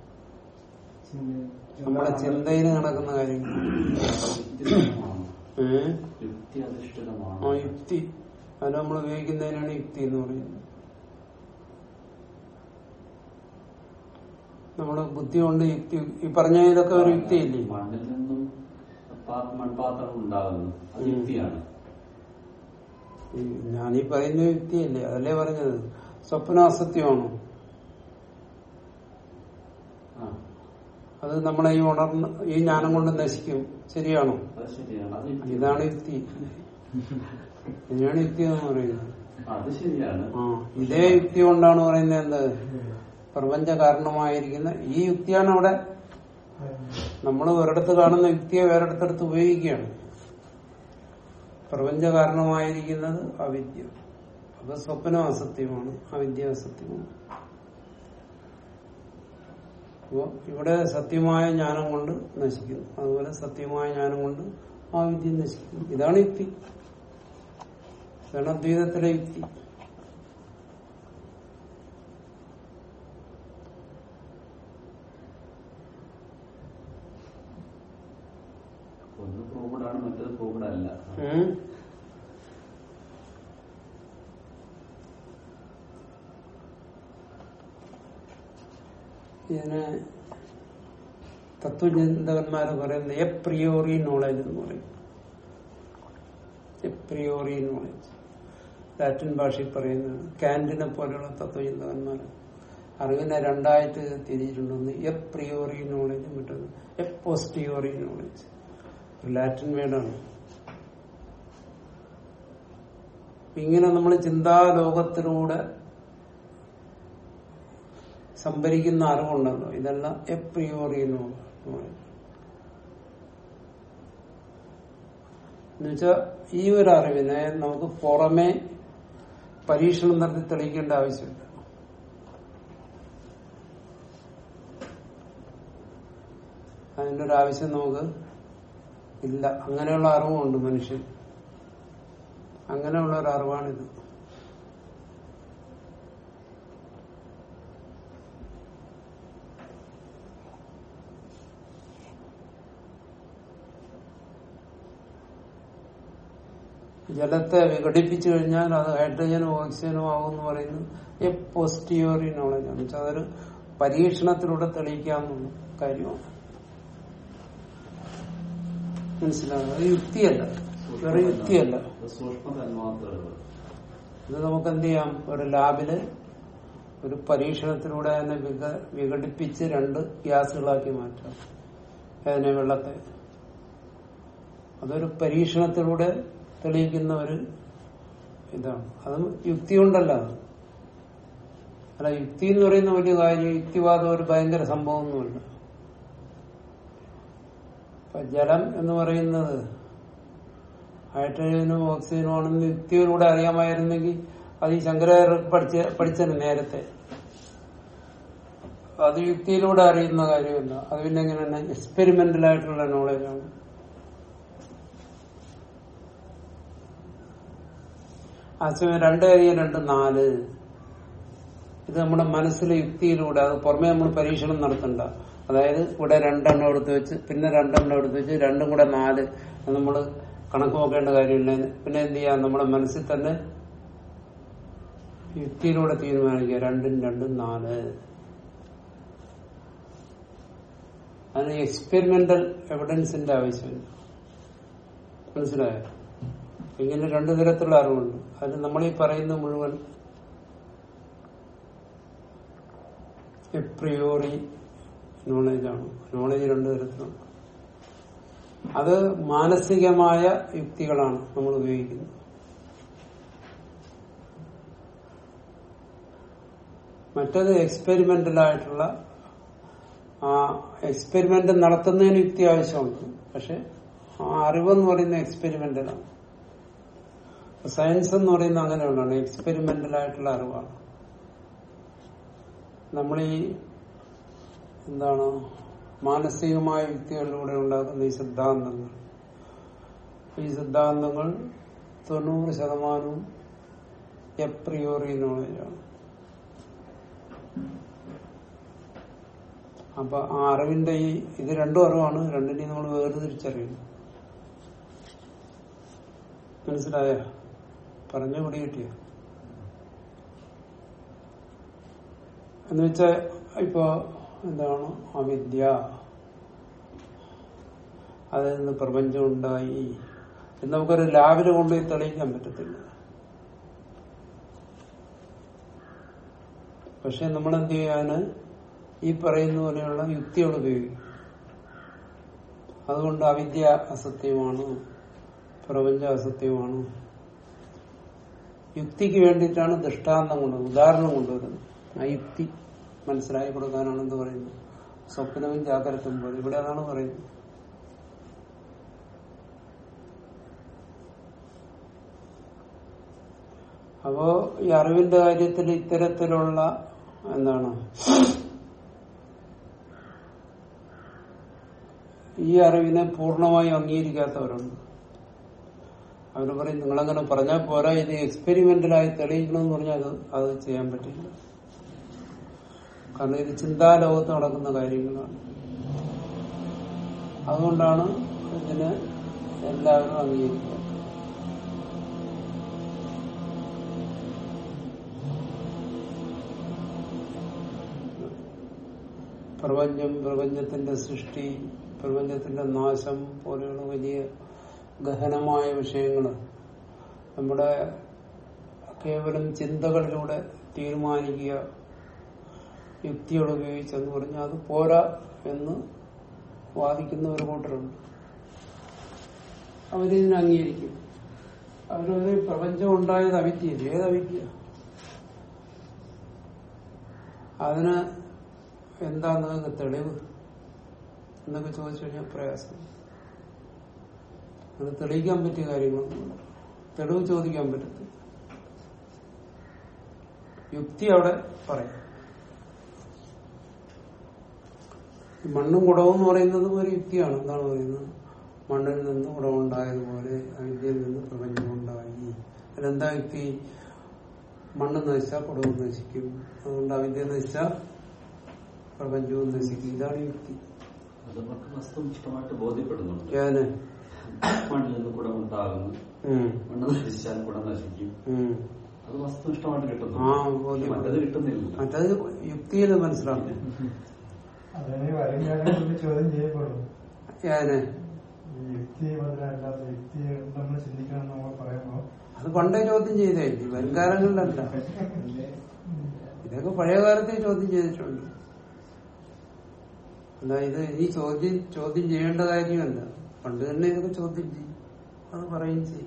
നമ്മുടെ ചിന്തയിൽ നടക്കുന്ന കാര്യങ്ങൾ യുക്തിസഹമാണ് ഏഹ് യുക്തി ആ അധിഷ്ഠിതമാണ് യുക്തി അത് നമ്മൾ ഉപയോഗിക്കുന്നതിനാണ് യുക്തി എന്ന് പറയുന്നത് നമ്മുടെ ബുദ്ധി കൊണ്ട് യുക്തി ഈ പറഞ്ഞ ഇതൊക്കെ ഒരു യുക്തിയില്ലേ മണ്ണിൽ നിന്നും പാ- മൺപാത്രം ഉണ്ടാകുന്നു അത് യുക്തിയാണ് ഈ ഞാനീ പറയുന്ന യുക്തിയല്ലേ അതല്ലേ പറഞ്ഞത് സ്വപ്ന അസത്യമാണോ ആ അത് നമ്മളെ ഈ ഉണർന്ന് ഈ ജ്ഞാനം കൊണ്ട് നശിക്കും ശരിയാണോ അത് ശരിയാണ് അത് യുക്തി ഇതാണ് യുക്തി ഇതിനാണ് യുക്തി എന്ന് പറയുന്നത് അത് ശരിയാണ് ആ ഇതേ യുക്തി കൊണ്ടാണ് പറയുന്നത് എന്ത് പ്രപഞ്ച കാരണമായിരിക്കുന്ന ഈ യുക്തിയാണ് അവിടെ നമ്മൾ ഒരിടത്ത് കാണുന്ന യുക്തിയെ വേറെടുത്തടുത്ത് ഉപയോഗിക്കുകയാണ് പ്രപഞ്ച കാരണമായിരിക്കുന്നത് അവിദ്യ അപ്പൊ സ്വപ്നം അസത്യമാണ് അവിദ്യ അസത്യമാണ് അപ്പോ ഇവിടെ സത്യമായ ജ്ഞാനം കൊണ്ട് നശിക്കുന്നു അതുപോലെ സത്യമായ ജ്ഞാനം കൊണ്ട് ആ വിദ്യ നശിക്കുന്നു ഇതാണ് യുക്തി ഇതാണ് അദ്വൈതത്തിലെ യുക്തി ഒന്ന് പ്രൂവ്ഡ് ആണ് മറ്റേത് പ്രൂവ്ഡ് അല്ല ഉം. ഇതിനെ തത്വചിന്തകന്മാർ പറയുന്നത് എ പ്രിയോറി നോളജ് എന്ന് പറയും എ പ്രിയോറി നോളജ് ലാറ്റിൻ ഭാഷയിൽ പറയുന്നതാണ് കാന്റിനെ പോലെയുള്ള തത്വചിന്തകന്മാർ അറിവിനെ രണ്ടായിട്ട് തിരിച്ചിട്ടുണ്ടെന്ന് എ പ്രിയോറി നോളജ് മറ്റൊന്ന് എ പോസ്റ്റിയോറി നോളജ് ലാറ്റിൻ വേർഡാണ് ഇങ്ങനെ നമ്മൾ ചിന്താലോകത്തിലൂടെ സംഭരിക്കുന്ന അറിവുണ്ടല്ലോ ഇതെല്ലാം എപ്രിയോറി നോളജ് എന്നുവെച്ചാൽ ഈ ഒരു അറിവിനെ നമുക്ക് പുറമെ പരീക്ഷണം നടത്തി തെളിയിക്കേണ്ട ആവശ്യമില്ല അതിന്റെ ഒരു ആവശ്യം നമുക്ക് ഇല്ല അങ്ങനെയുള്ള അറിവുമുണ്ട് മനുഷ്യൻ അങ്ങനെയുള്ള ഒരു അറിവാണിത് ജലത്തെ വിഘടിപ്പിച്ചു കഴിഞ്ഞാൽ അത് ഹൈഡ്രജനും ഓക്സിജനും ആവും എന്ന് പറയുന്നത് എ പോസ്റ്റിയോറി നോളജ് ആണ് വെച്ചാൽ അതൊരു പരീക്ഷണത്തിലൂടെ തെളിയിക്കാവുന്ന കാര്യമാണ് മനസ്സിലാകും അത് യുക്തിയല്ല വേറെ യുക്തിയല്ല സൂക്ഷ്മ തന്മാത്രകൾ ഇത് നമുക്ക് എന്ത് ചെയ്യാം ഒരു ലാബില് ഒരു പരീക്ഷണത്തിലൂടെ അതിനെ വിക വിഘടിപ്പിച്ച് രണ്ട് ഗ്യാസുകളാക്കി മാറ്റാം അതിനെ വെള്ളത്തെ അതൊരു പരീക്ഷണത്തിലൂടെ തെളിയിക്കുന്ന ഒരു ഇതാണ് അത് യുക്തി കൊണ്ടല്ല അത്. അല്ല യുക്തി എന്ന് പറയുന്ന വലിയ കാര്യം യുക്തിവാദം ഒരു ഭയങ്കര സംഭവമൊന്നുമല്ല ഇപ്പൊ ജലം എന്ന് പറയുന്നത് ഹൈഡ്രജനും ഓക്സിജനും ആണെന്ന് യുക്തിയിലൂടെ അറിയാമായിരുന്നെങ്കിൽ അത് ഈ ശങ്കരാചാര്യ പഠിച്ച പഠിച്ചത് നേരത്തെ അത് യുക്തിയിലൂടെ അറിയുന്ന കാര്യമല്ല അത് പിന്നെ എങ്ങനെയാണ് എക്സ്പെരിമെന്റൽ ആയിട്ടുള്ള നോളജാണ് ആശയം രണ്ട് കാര്യം രണ്ട് നാല് ഇത് നമ്മുടെ മനസ്സിലെ യുക്തിയിലൂടെ അത് പുറമെ നമ്മൾ പരീക്ഷണം നടത്തണ്ട അതായത് ഇവിടെ രണ്ടെണ്ണം എടുത്ത് വെച്ച് പിന്നെ രണ്ടെണ്ണം എടുത്ത് വെച്ച് രണ്ടും കൂടെ നാല് നമ്മൾ കണക്ക് നോക്കേണ്ട കാര്യമില്ല പിന്നെ എന്ത് ചെയ്യാം നമ്മുടെ മനസ്സിൽ തന്നെ യുക്തിയിലൂടെ തീരുമാനിക്കുക രണ്ടും രണ്ടും നാല് അതിന് എക്സ്പെരിമെന്റൽ എവിഡൻസിന്റെ ആവശ്യമില്ല മനസ്സിലായോ ഇങ്ങനെ രണ്ടു തരത്തിലുള്ള അറിവുണ്ട് അതിന് നമ്മളീ പറയുന്ന മുഴുവൻ എപ്രിയോറി നോളജാണ് നോളജ് രണ്ടു തരത്തിലുണ്ട് അത് മാനസികമായ യുക്തികളാണ് നമ്മൾ ഉപയോഗിക്കുന്നത് മറ്റത് എക്സ്പെരിമെന്റൽ ആയിട്ടുള്ള ആ എക്സ്പെരിമെന്റ് നടത്തുന്നതിന് യുക്തി ആവശ്യമുണ്ട് പക്ഷെ ആ അറിവെന്ന് പറയുന്ന എക്സ്പെരിമെന്റലാണ് സയൻസ് എന്ന് പറയുന്ന അങ്ങനെയുള്ളതാണ് എക്സ്പെരിമെന്റൽ ആയിട്ടുള്ള അറിവാണ് നമ്മൾ ഈ എന്താണ് മാനസികമായ യുക്തികളിലൂടെ ഉണ്ടാക്കുന്ന ഈ സിദ്ധാന്തങ്ങൾ ഈ സിദ്ധാന്തങ്ങൾ തൊണ്ണൂറ് ശതമാനവും എപ്രിയോറി നോളജാണ് അപ്പൊ ആ അറിവിന്റെ ഈ ഇത് രണ്ടും അറിവാണ് രണ്ടിനെയും നമ്മൾ വേർതിരിച്ചറിയുന്നു മനസ്സിലായ പറഞ്ഞു പിടി കിട്ടിയ എന്ന് വെച്ചാ ഇപ്പൊ എന്താണ് അവിദ്യ അതിൽ നിന്ന് പ്രപഞ്ചം ഉണ്ടായി എന്ന് നമുക്കൊരു ലാബില് കൊണ്ടുപോയി തെളിയിക്കാൻ പറ്റത്തില്ല പക്ഷെ നമ്മൾ എന്ത് ചെയ്യാന് ഈ പറയുന്ന പോലെയുള്ള യുക്തികൾ ഉപയോഗിക്കും അതുകൊണ്ട് അവിദ്യ അസത്യമാണ് പ്രപഞ്ചം അസത്യമാണ് യുക്തിക്ക് വേണ്ടിയിട്ടാണ് ദൃഷ്ടാന്തം കൊണ്ടുവരുന്നത് ഉദാഹരണം കൊണ്ടുവരുന്നത് ആ യുക്തി മനസ്സിലാക്കി കൊടുക്കാനാണ് എന്ത് പറയുന്നത് സ്വപ്നവും ജാഗ്രതയും പോലെ ഇവിടെ അതാണ് പറയുന്നത് അപ്പോ ഈ അറിവിന്റെ കാര്യത്തിൽ ഇത്തരത്തിലുള്ള എന്താണ് ഈ അറിവിനെ പൂർണ്ണമായി അംഗീകരിക്കാത്തവരുണ്ട് അവർ പറയും നിങ്ങളങ്ങനെ പറഞ്ഞാൽ പോരാ ഇത് എക്സ്പെരിമെന്റലായി തെളിയിക്കണമെന്ന് പറഞ്ഞാൽ അത് അത് ചെയ്യാൻ പറ്റില്ല കാരണം ഇത് ചിന്താലോകത്ത് നടക്കുന്ന കാര്യങ്ങളാണ് അതുകൊണ്ടാണ് ഇതിന് എല്ലാവരും അംഗീകരിക്കുക പ്രപഞ്ചം പ്രപഞ്ചത്തിന്റെ സൃഷ്ടി പ്രപഞ്ചത്തിന്റെ നാശം പോലെയുള്ള വലിയ ഗഹനമായ വിഷയങ്ങൾ നമ്മുടെ കേവലം ചിന്തകളിലൂടെ തീരുമാനിക്കുക യുക്തികൾ ഉപയോഗിച്ചെന്ന് പറഞ്ഞാൽ അത് പോരാ എന്ന് വാദിക്കുന്ന ഒരു കൂട്ടരുണ്ട് അവരിതിനെ അംഗീകരിക്കും അവരൊരു പ്രപഞ്ചം ഉണ്ടായത് അവിദ്യയിൽ ഏത് അവിദ്യ അതിന് എന്താ നിങ്ങൾക്ക് തെളിവ് എന്നൊക്കെ ചോദിച്ചു കഴിഞ്ഞാൽ പ്രയാസം അത് തെളിയിക്കാൻ പറ്റിയ കാര്യങ്ങളൊന്നും തെളിവ് ചോദിക്കാൻ പറ്റത്തില്ല യുക്തി അവിടെ പറയും ഈ മണ്ണും കുടവും എന്ന് പറയുന്നത് ഒരു യുക്തിയാണ് എന്താണ് പറയുന്നത് മണ്ണിൽ നിന്ന് കുടമുണ്ടായതുപോലെ അവിദ്യയിൽ നിന്ന് പ്രപഞ്ചം ഉണ്ടായി അതിലെന്താ യുക്തി മണ്ണ് നശിച്ചാൽ കുടവും നശിക്കും അതുകൊണ്ട് അവിദ്യ നശിച്ചാൽ പ്രപഞ്ചവും നശിക്കും ഇതാണ് യുക്തി അത് നമുക്ക് വസ്തുനിഷ്ഠമായിട്ട് ബോധ്യപ്പെടുന്നുണ്ട് ഏതിന് മണ്ണിൽ നിന്ന് കുടം ഉണ്ടാകുന്നു ഉം. മണ്ണ് നശിച്ചാൽ കുടം നശിക്കും ഉം. അത് വസ്തുനിഷ്ഠമായിട്ട് കിട്ടുന്നു ആ, ബോധ്യപ്പെടും. മറ്റത് കിട്ടുന്നില്ല മറ്റത് യുക്തിയിൽ മനസ്സിലാക്കും അതിനെ വരും കാലങ്ങളിൽ ചോദ്യം ചെയ്യപ്പെടും ഏതിന് ഈ യുക്തി മുതലല്ലാത്ത യുക്തി നമ്മൾ ചിന്തിക്കണം എന്ന് നമ്മൾ പറയുമ്പോൾ അത് പണ്ടേ ചോദ്യം ചെയ്തേ വരുംകാലങ്ങളിലല്ല ഇതൊക്കെ പഴയ കാലത്തെ ചോദ്യം ചെയ്തിട്ടുണ്ട് അല്ല ഇത് ഇനി ചോദ്യം ചോദ്യം ചെയ്യേണ്ട കാര്യമല്ല പണ്ട് തന്നെ ഇതൊക്കെ ചോദ്യം ചെയ്യും അത് പറയും ചെയ്യും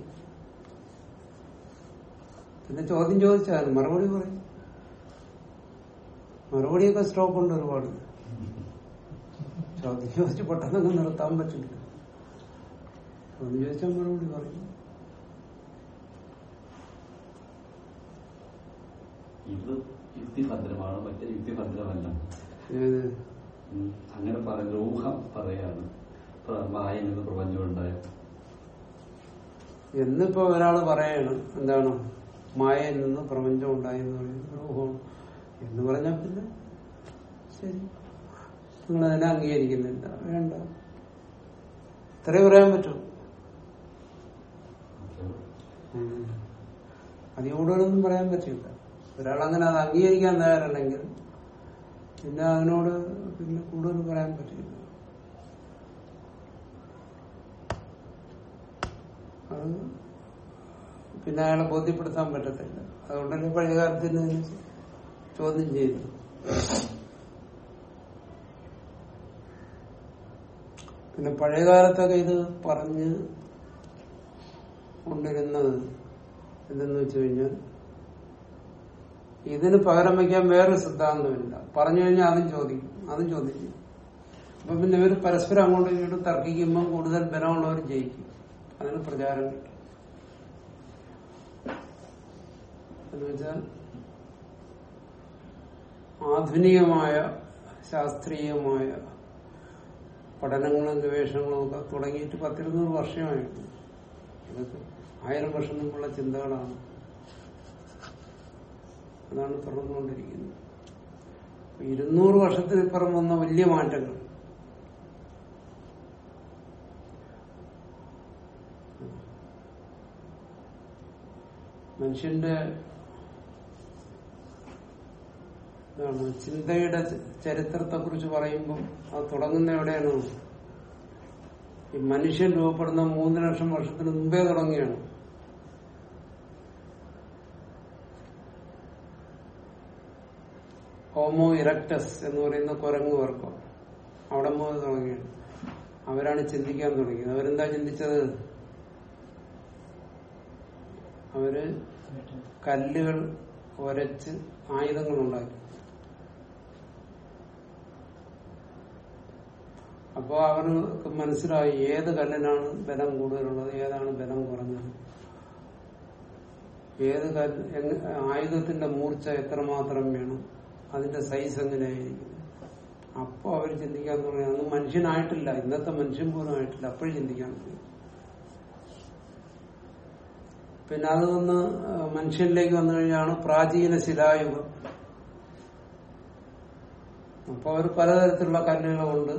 പിന്നെ ചോദ്യം ചോദിച്ചാൽ മറുപടി പറയും മറുപടിയൊക്കെ സ്റ്റോക്ക് ഉണ്ട് ഒരുപാട് ചോദ്യം ചോദിച്ച് പെട്ടെന്നൊക്കെ നിർത്താൻ പറ്റില്ല ചോദ്യം ചോദിച്ചാൽ മറുപടി പറയും ഇത് യുക്തിഭദ്രമാണ് മറ്റേ യുക്തിഭദ്രമല്ല ഏത് ഉം. അങ്ങനെ പറയുന്ന ഊഹം പറയാണ് പ്ര- മായയിൽ നിന്ന് പ്രപഞ്ചം ഉണ്ടായോ എന്നിപ്പോ ഒരാള് പറയാണ് എന്താണ് മായയിൽ നിന്ന് പ്രപഞ്ചം ഉണ്ടായി എന്ന് പറയുന്നത് ഒരു ഊഹമാണ് എന്ന് പറഞ്ഞാൽ പിന്നെ ശരി നിങ്ങൾ അതിനെ അംഗീകരിക്കുന്നില്ല വേണ്ട ഇത്രേ പറയാൻ പറ്റൂ ഉം. അതിൽ കൂടുതലൊന്നും പറയാൻ പറ്റില്ല ഒരാളങ്ങനെ അത് അംഗീകരിക്കാൻ തയ്യാറല്ലെങ്കിൽ പിന്നെ അതിനോട് പിന്നെ കൂടുതൽ പറയാൻ പറ്റില്ല അത് പിന്നെ അയാളെ ബോധ്യപ്പെടുത്താൻ പറ്റത്തില്ല അതുകൊണ്ടല്ലേ പഴയകാലത്തിന് ചോദ്യം ചെയ്തു പിന്നെ പഴയകാലത്തൊക്കെ ഇത് പറഞ്ഞ് കൊണ്ടിരുന്നത് എന്തെന്ന് വെച്ച് കഴിഞ്ഞാൽ ഇതിന് പകരം വയ്ക്കാൻ വേറൊരു സിദ്ധാന്തമില്ല പറഞ്ഞു കഴിഞ്ഞാൽ അതും ചോദിക്കും അതും ചോദ്യം ചെയ്യും അപ്പൊ പിന്നെ ഇവർ പരസ്പരം അങ്ങോട്ടും ഇങ്ങോട്ടും തർക്കിക്കുമ്പോൾ കൂടുതൽ ബലമുള്ളവർ ജയിക്കും അതിന് പ്രചാരം കിട്ടും എന്ന് വെച്ചാൽ ആധുനികമായ ശാസ്ത്രീയമായ പഠനങ്ങളും ഗവേഷണങ്ങളും ഒക്കെ തുടങ്ങിയിട്ട് പത്തിരുന്നൂറ് വർഷമായിരുന്നു ഇതൊക്കെ ആയിരം വർഷം മുമ്പുള്ള ചിന്തകളാണ് അതാണ് തുടർന്നുകൊണ്ടിരിക്കുന്നത് അപ്പൊ ഇരുന്നൂറ് വർഷത്തിനിപ്പുറം വന്ന വലിയ മാറ്റങ്ങൾ മനുഷ്യന്റെ എന്താണ് ചിന്തയുടെ ചരിത്രത്തെ കുറിച്ച് പറയുമ്പോൾ അത് തുടങ്ങുന്ന എവിടെയാണ് ഈ മനുഷ്യൻ രൂപപ്പെടുന്ന മൂന്ന് ലക്ഷം വർഷത്തിന് മുമ്പേ തുടങ്ങിയാണ് ഹോമോ ഇറക്ടസ് എന്ന് പറയുന്ന കുരങ്ങ് വർക്കം അവിടെ മുതൽ തുടങ്ങിയാണ് അവരാണ് ചിന്തിക്കാൻ തുടങ്ങിയത് അവരെന്താ ചിന്തിച്ചത് അവര് കല്ലുകൾ ഒരച്ച് ആയുധങ്ങൾ ഉണ്ടാക്കി അപ്പോൾ അവർക്ക് മനസ്സിലായി ഏത് കല്ലിനാണ് ബലം കൂടുതലുള്ളത് ഏതാണ് ബലം കുറഞ്ഞത് ഏത് കല്ല് എങ്ങ- ആയുധത്തിന്റെ മൂർച്ച എത്രമാത്രം വേണം അതിന്റെ സൈസ് എങ്ങനെയായിരിക്കും അപ്പോൾ അവർ ചിന്തിക്കാൻ തുടങ്ങി അന്ന് മനുഷ്യനായിട്ടില്ല ഇന്നത്തെ മനുഷ്യൻ പോലും ആയിട്ടില്ല അപ്പോഴും ചിന്തിക്കാൻ തുടങ്ങി പിന്നെ അത് വന്ന് മനുഷ്യനിലേക്ക് വന്നു കഴിഞ്ഞാണ് പ്രാചീന ശിലായുഗം അപ്പൊ അവർ പലതരത്തിലുള്ള കല്ലുകൾ കൊണ്ട്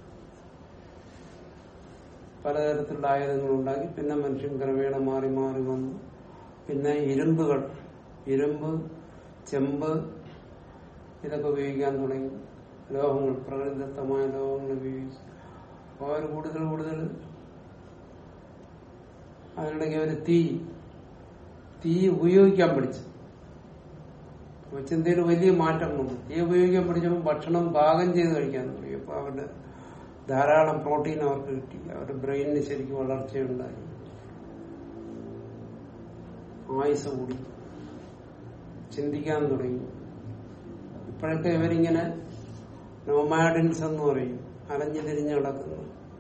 പലതരത്തിലുള്ള ആയുധങ്ങൾ ഉണ്ടാക്കി പിന്നെ മനുഷ്യൻ ക്രമേണ മാറി മാറി വന്നു പിന്നെ ഇരുമ്പുകൾ ഇരുമ്പ് ചെമ്പ് ഇതൊക്കെ ഉപയോഗിക്കാൻ തുടങ്ങി ലോകങ്ങൾ പ്രകൃതിദത്തമായ ലോകങ്ങൾ ഉപയോഗിച്ച് അപ്പോൾ അവർ കൂടുതൽ കൂടുതൽ അതിനിടയ്ക്ക് ഒരു തീ തീ ഉപയോഗിക്കാൻ പഠിച്ചു അപ്പൊ ചിന്തയിൽ വലിയ മാറ്റം വന്നു തീ ഉപയോഗിക്കാൻ പഠിച്ചപ്പോൾ ഭക്ഷണം പാകം ചെയ്ത് കഴിക്കാൻ തുടങ്ങി അപ്പൊ അവരുടെ ധാരാളം പ്രോട്ടീൻ അവർക്ക് കിട്ടി അവരുടെ ബ്രെയിനിന് ശരിക്കും വളർച്ചയുണ്ടായി ആയുസ് കൂടി ചിന്തിക്കാൻ തുടങ്ങി ഇപ്പോഴൊക്കെ ഇവരിങ്ങനെ നോമാഡിൻസ് എന്ന് പറയും അലഞ്ഞു തിരിഞ്ഞ് നടക്കുന്നു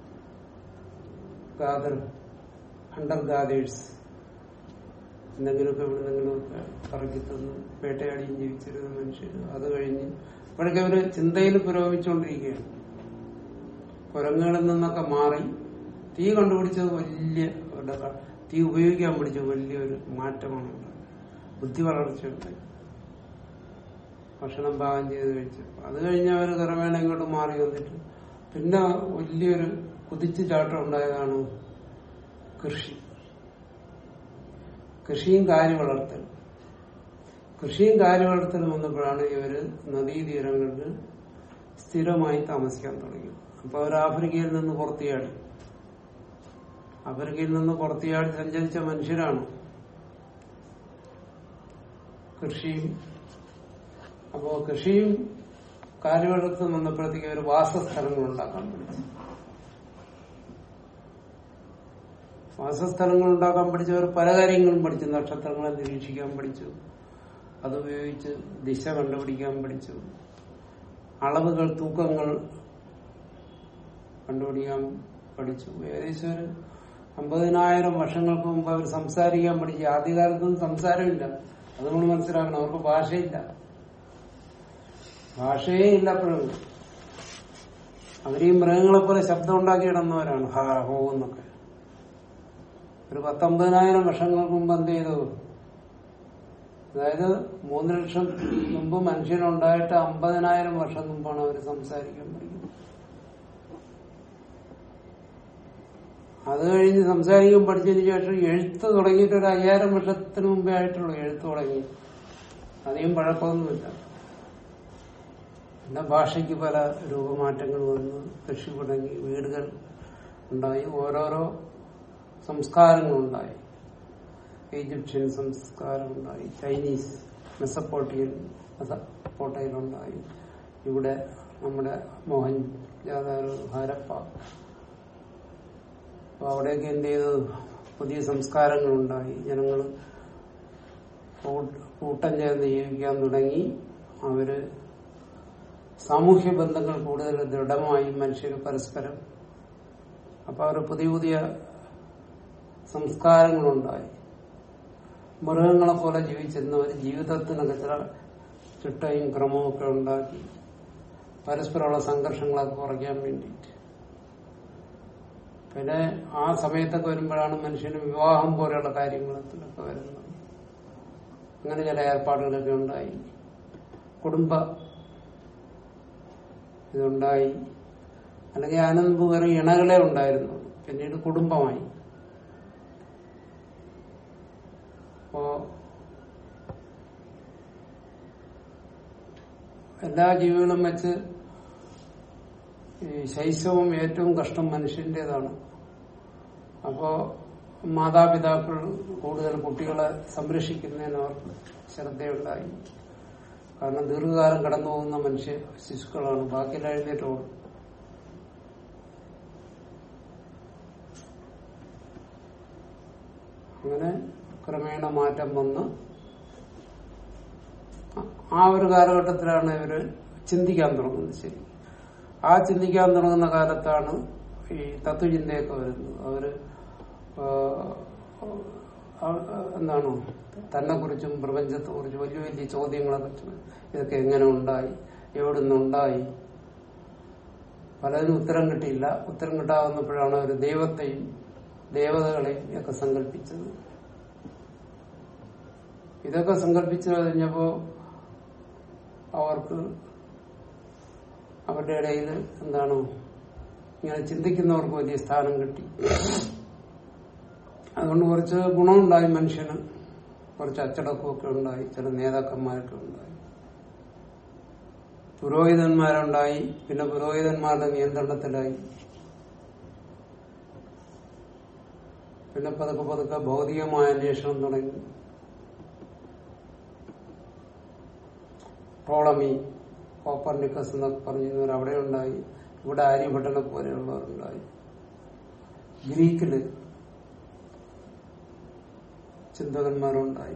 ഗാദർ അണ്ടർ ഗാദേഴ്സ് എന്തെങ്കിലുമൊക്കെ എവിടെന്നെങ്കിലുമൊക്കെ കറക്കി തന്നു വേട്ടയാടിയും ജീവിച്ചിരുന്ന മനുഷ്യർ അത് കഴിഞ്ഞ് ഇപ്പോഴൊക്കെ അവര് ചിന്തയിൽ പുരോഗമിച്ചുകൊണ്ടിരിക്കുകയാണ് കുരങ്ങുകളിൽ നിന്നൊക്കെ മാറി തീ കണ്ടുപിടിച്ചത് വലിയ അവരുടെ ക- തീ ഉപയോഗിക്കാൻ പഠിച്ച വലിയൊരു മാറ്റമാണ് ഉണ്ടായത്. ബുദ്ധി വളർച്ചയുണ്ടായി ഭക്ഷണം പാകം ചെയ്ത് കഴിച്ചു അത് കഴിഞ്ഞ് അവർ ക്രമേണ ഇങ്ങോട്ട് മാറി വന്നിട്ട് പിന്നെ വലിയൊരു കുതിച്ചു ചാട്ടം ഉണ്ടായതാണ് കൃഷി കൃഷിയും കാര്യ വളർത്തലും കൃഷിയും കാര്യ വളർത്തലും വന്നപ്പോഴാണ് ഇവര് നദീതീരങ്ങളിൽ സ്ഥിരമായി താമസിക്കാൻ തുടങ്ങിയത് അപ്പൊ അവർ ആഫ്രിക്കയിൽ നിന്ന് പുറത്തിയാടി ആഫ്രിക്കയിൽ നിന്ന് പുറത്തിയാടി സഞ്ചരിച്ച മനുഷ്യരാണ് കൃഷിയും അപ്പോ കൃഷിയും കാര്യവളർത്തും വന്നപ്പോഴത്തേക്ക് ഒരു വാസസ്ഥലങ്ങൾ ഉണ്ടാക്കാൻ പഠിച്ചു വാസസ്ഥലങ്ങൾ ഉണ്ടാക്കാൻ പഠിച്ചവർ പല കാര്യങ്ങളും പഠിച്ചു നക്ഷത്രങ്ങളെ നിരീക്ഷിക്കാൻ പഠിച്ചു അതുപയോഗിച്ച് ദിശ കണ്ടുപിടിക്കാൻ പഠിച്ചു അളവുകൾ തൂക്കങ്ങൾ കണ്ടുപിടിക്കാൻ പഠിച്ചു ഏകദേശം ഒരു അമ്പതിനായിരം വർഷങ്ങൾക്ക് മുമ്പ് അവർ സംസാരിക്കാൻ പഠിച്ചു ആദ്യകാലത്തൊന്നും സംസാരമില്ല അത് നമ്മൾ മനസ്സിലാക്കണം അവർക്ക് ഭാഷയില്ല ഭാഷയേ ഇല്ല അപ്പോഴും അവരീ മൃഗങ്ങളെ പോലെ ശബ്ദം ഉണ്ടാക്കി ഇടുന്നവരാണ് ഹാ ഹോ എന്നൊക്കെ ഒരു പത്തൊമ്പതിനായിരം വർഷങ്ങൾക്ക് മുമ്പ് എന്ത് ചെയ്തു അതായത് മൂന്ന് ലക്ഷം മുമ്പ് മനുഷ്യനുണ്ടായിട്ട് അമ്പതിനായിരം വർഷം മുമ്പാണ് അവർ സംസാരിക്കാൻ പഠിക്കുന്നത് അത് കഴിഞ്ഞ് സംസാരിക്കാൻ പഠിച്ചതിന് ശേഷം എഴുത്ത് തുടങ്ങിയിട്ട് ഒരു അയ്യായിരം വർഷത്തിന് മുമ്പേ ആയിട്ടുള്ളൂ എഴുത്ത് തുടങ്ങി അധികം പഴക്കമൊന്നുമില്ല പിന്നെ ഭാഷയ്ക്ക് പല രൂപമാറ്റങ്ങൾ വന്നു കൃഷി തുടങ്ങി വീടുകൾ ഉണ്ടായി ഓരോരോ സംസ്കാരങ്ങളുണ്ടായി ഈജിപ്ഷ്യൻ സംസ്കാരം ഉണ്ടായി ചൈനീസ് മെസ്സപ്പോട്ടിയൻ മെസ്സപ്പോട്ടയിലുണ്ടായി ഇവിടെ നമ്മുടെ മോഹൻ ജാദാരോ ഹരപ്പ അപ്പൊ അവിടെയൊക്കെ എന്ത് ചെയ്തു പുതിയ സംസ്കാരങ്ങളുണ്ടായി ജനങ്ങൾ കൂട്ടം ചേർന്ന് ജീവിക്കാൻ തുടങ്ങി അവര് സാമൂഹ്യ ബന്ധങ്ങൾ കൂടുതൽ ദൃഢമായി മനുഷ്യർ പരസ്പരം അപ്പൊ അവർ പുതിയ പുതിയ സംസ്കാരങ്ങളുണ്ടായി മൃഗങ്ങളെ പോലെ ജീവിച്ചിരുന്നവർ ജീവിതത്തിനൊക്കെ ചില ചിട്ടയും ക്രമവും ഒക്കെ ഉണ്ടാക്കി പരസ്പരമുള്ള സംഘർഷങ്ങളൊക്കെ കുറയ്ക്കാൻ വേണ്ടിയിട്ട് പിന്നെ ആ സമയത്തൊക്കെ വരുമ്പോഴാണ് മനുഷ്യന് വിവാഹം പോലെയുള്ള കാര്യങ്ങളൊക്കെ വരുന്നത് അങ്ങനെ ചില ഏർപ്പാടുകളൊക്കെ ഉണ്ടായി കുടുംബ ഇതുണ്ടായി അല്ലെങ്കിൽ അതിനുമുമ്പ് വേറെ ഇണകളെ ഉണ്ടായിരുന്നു പിന്നീട് കുടുംബമായി അപ്പോ എല്ലാ ജീവികളും വെച്ച് ഈ ശൈശവം ഏറ്റവും കഷ്ടം മനുഷ്യന്റേതാണ് അപ്പോ മാതാപിതാക്കൾ കൂടുതൽ കുട്ടികളെ സംരക്ഷിക്കുന്നതിന് അവർക്ക് ശ്രദ്ധയുണ്ടായി കാരണം ദീർഘകാലം കടന്നു പോകുന്ന മനുഷ്യ ശിശുക്കളാണ് ബാക്കിയെല്ലാം എഴുന്നേറ്റ് പോകും അങ്ങനെ ക്രമേണ മാറ്റം വന്ന് ആ ഒരു കാലഘട്ടത്തിലാണ് ഇവര് ചിന്തിക്കാൻ തുടങ്ങുന്നത് ശരി ആ ചിന്തിക്കാൻ തുടങ്ങുന്ന കാലത്താണ് ഈ തത്വചിന്തയൊക്കെ വരുന്നത് അവര് ആ, ആ, എന്താണ് തന്നെ കുറിച്ചും പ്രപഞ്ചത്തെ കുറിച്ചും വലിയ വലിയ ചോദ്യങ്ങളെ കുറിച്ചും ഇതൊക്കെ എങ്ങനെ ഉണ്ടായി എവിടുന്ന് ഉണ്ടായി പലതിനും ഉത്തരം കിട്ടിയില്ല ഉത്തരം കിട്ടാവുന്നപ്പോഴാണ് അവർ ദൈവത്തെയും ദേവതകളെയും ഒക്കെ സങ്കല്പിച്ചത് ഇതൊക്കെ സങ്കല്പിച്ചു കഴിഞ്ഞപ്പോ അവർക്ക് അവരുടെ ഇടയിൽ എന്താണ് ഇങ്ങനെ ചിന്തിക്കുന്നവർക്ക് വലിയ സ്ഥാനം കിട്ടി അതുകൊണ്ട് കുറച്ച് ഗുണമുണ്ടായി മനുഷ്യന് കുറച്ച് അച്ചടക്കമൊക്കെ ഉണ്ടായി ചില നേതാക്കന്മാരൊക്കെ ഉണ്ടായി പുരോഹിതന്മാരുണ്ടായി പിന്നെ പുരോഹിതന്മാരുടെ നിയന്ത്രണത്തിലായി പിന്നെ പതുക്കെ പതുക്കെ ഭൗതികമായ അന്വേഷണം തുടങ്ങി ടോളമി കോപ്പർനിക്കസ് എന്നൊക്കെ പറഞ്ഞവർ അവിടെ ഉണ്ടായി ഇവിടെ ആര്യഭട്ടനെ പോലെയുള്ളവരുണ്ടായി ഗ്രീക്കില് ചിന്തകന്മാരുണ്ടായി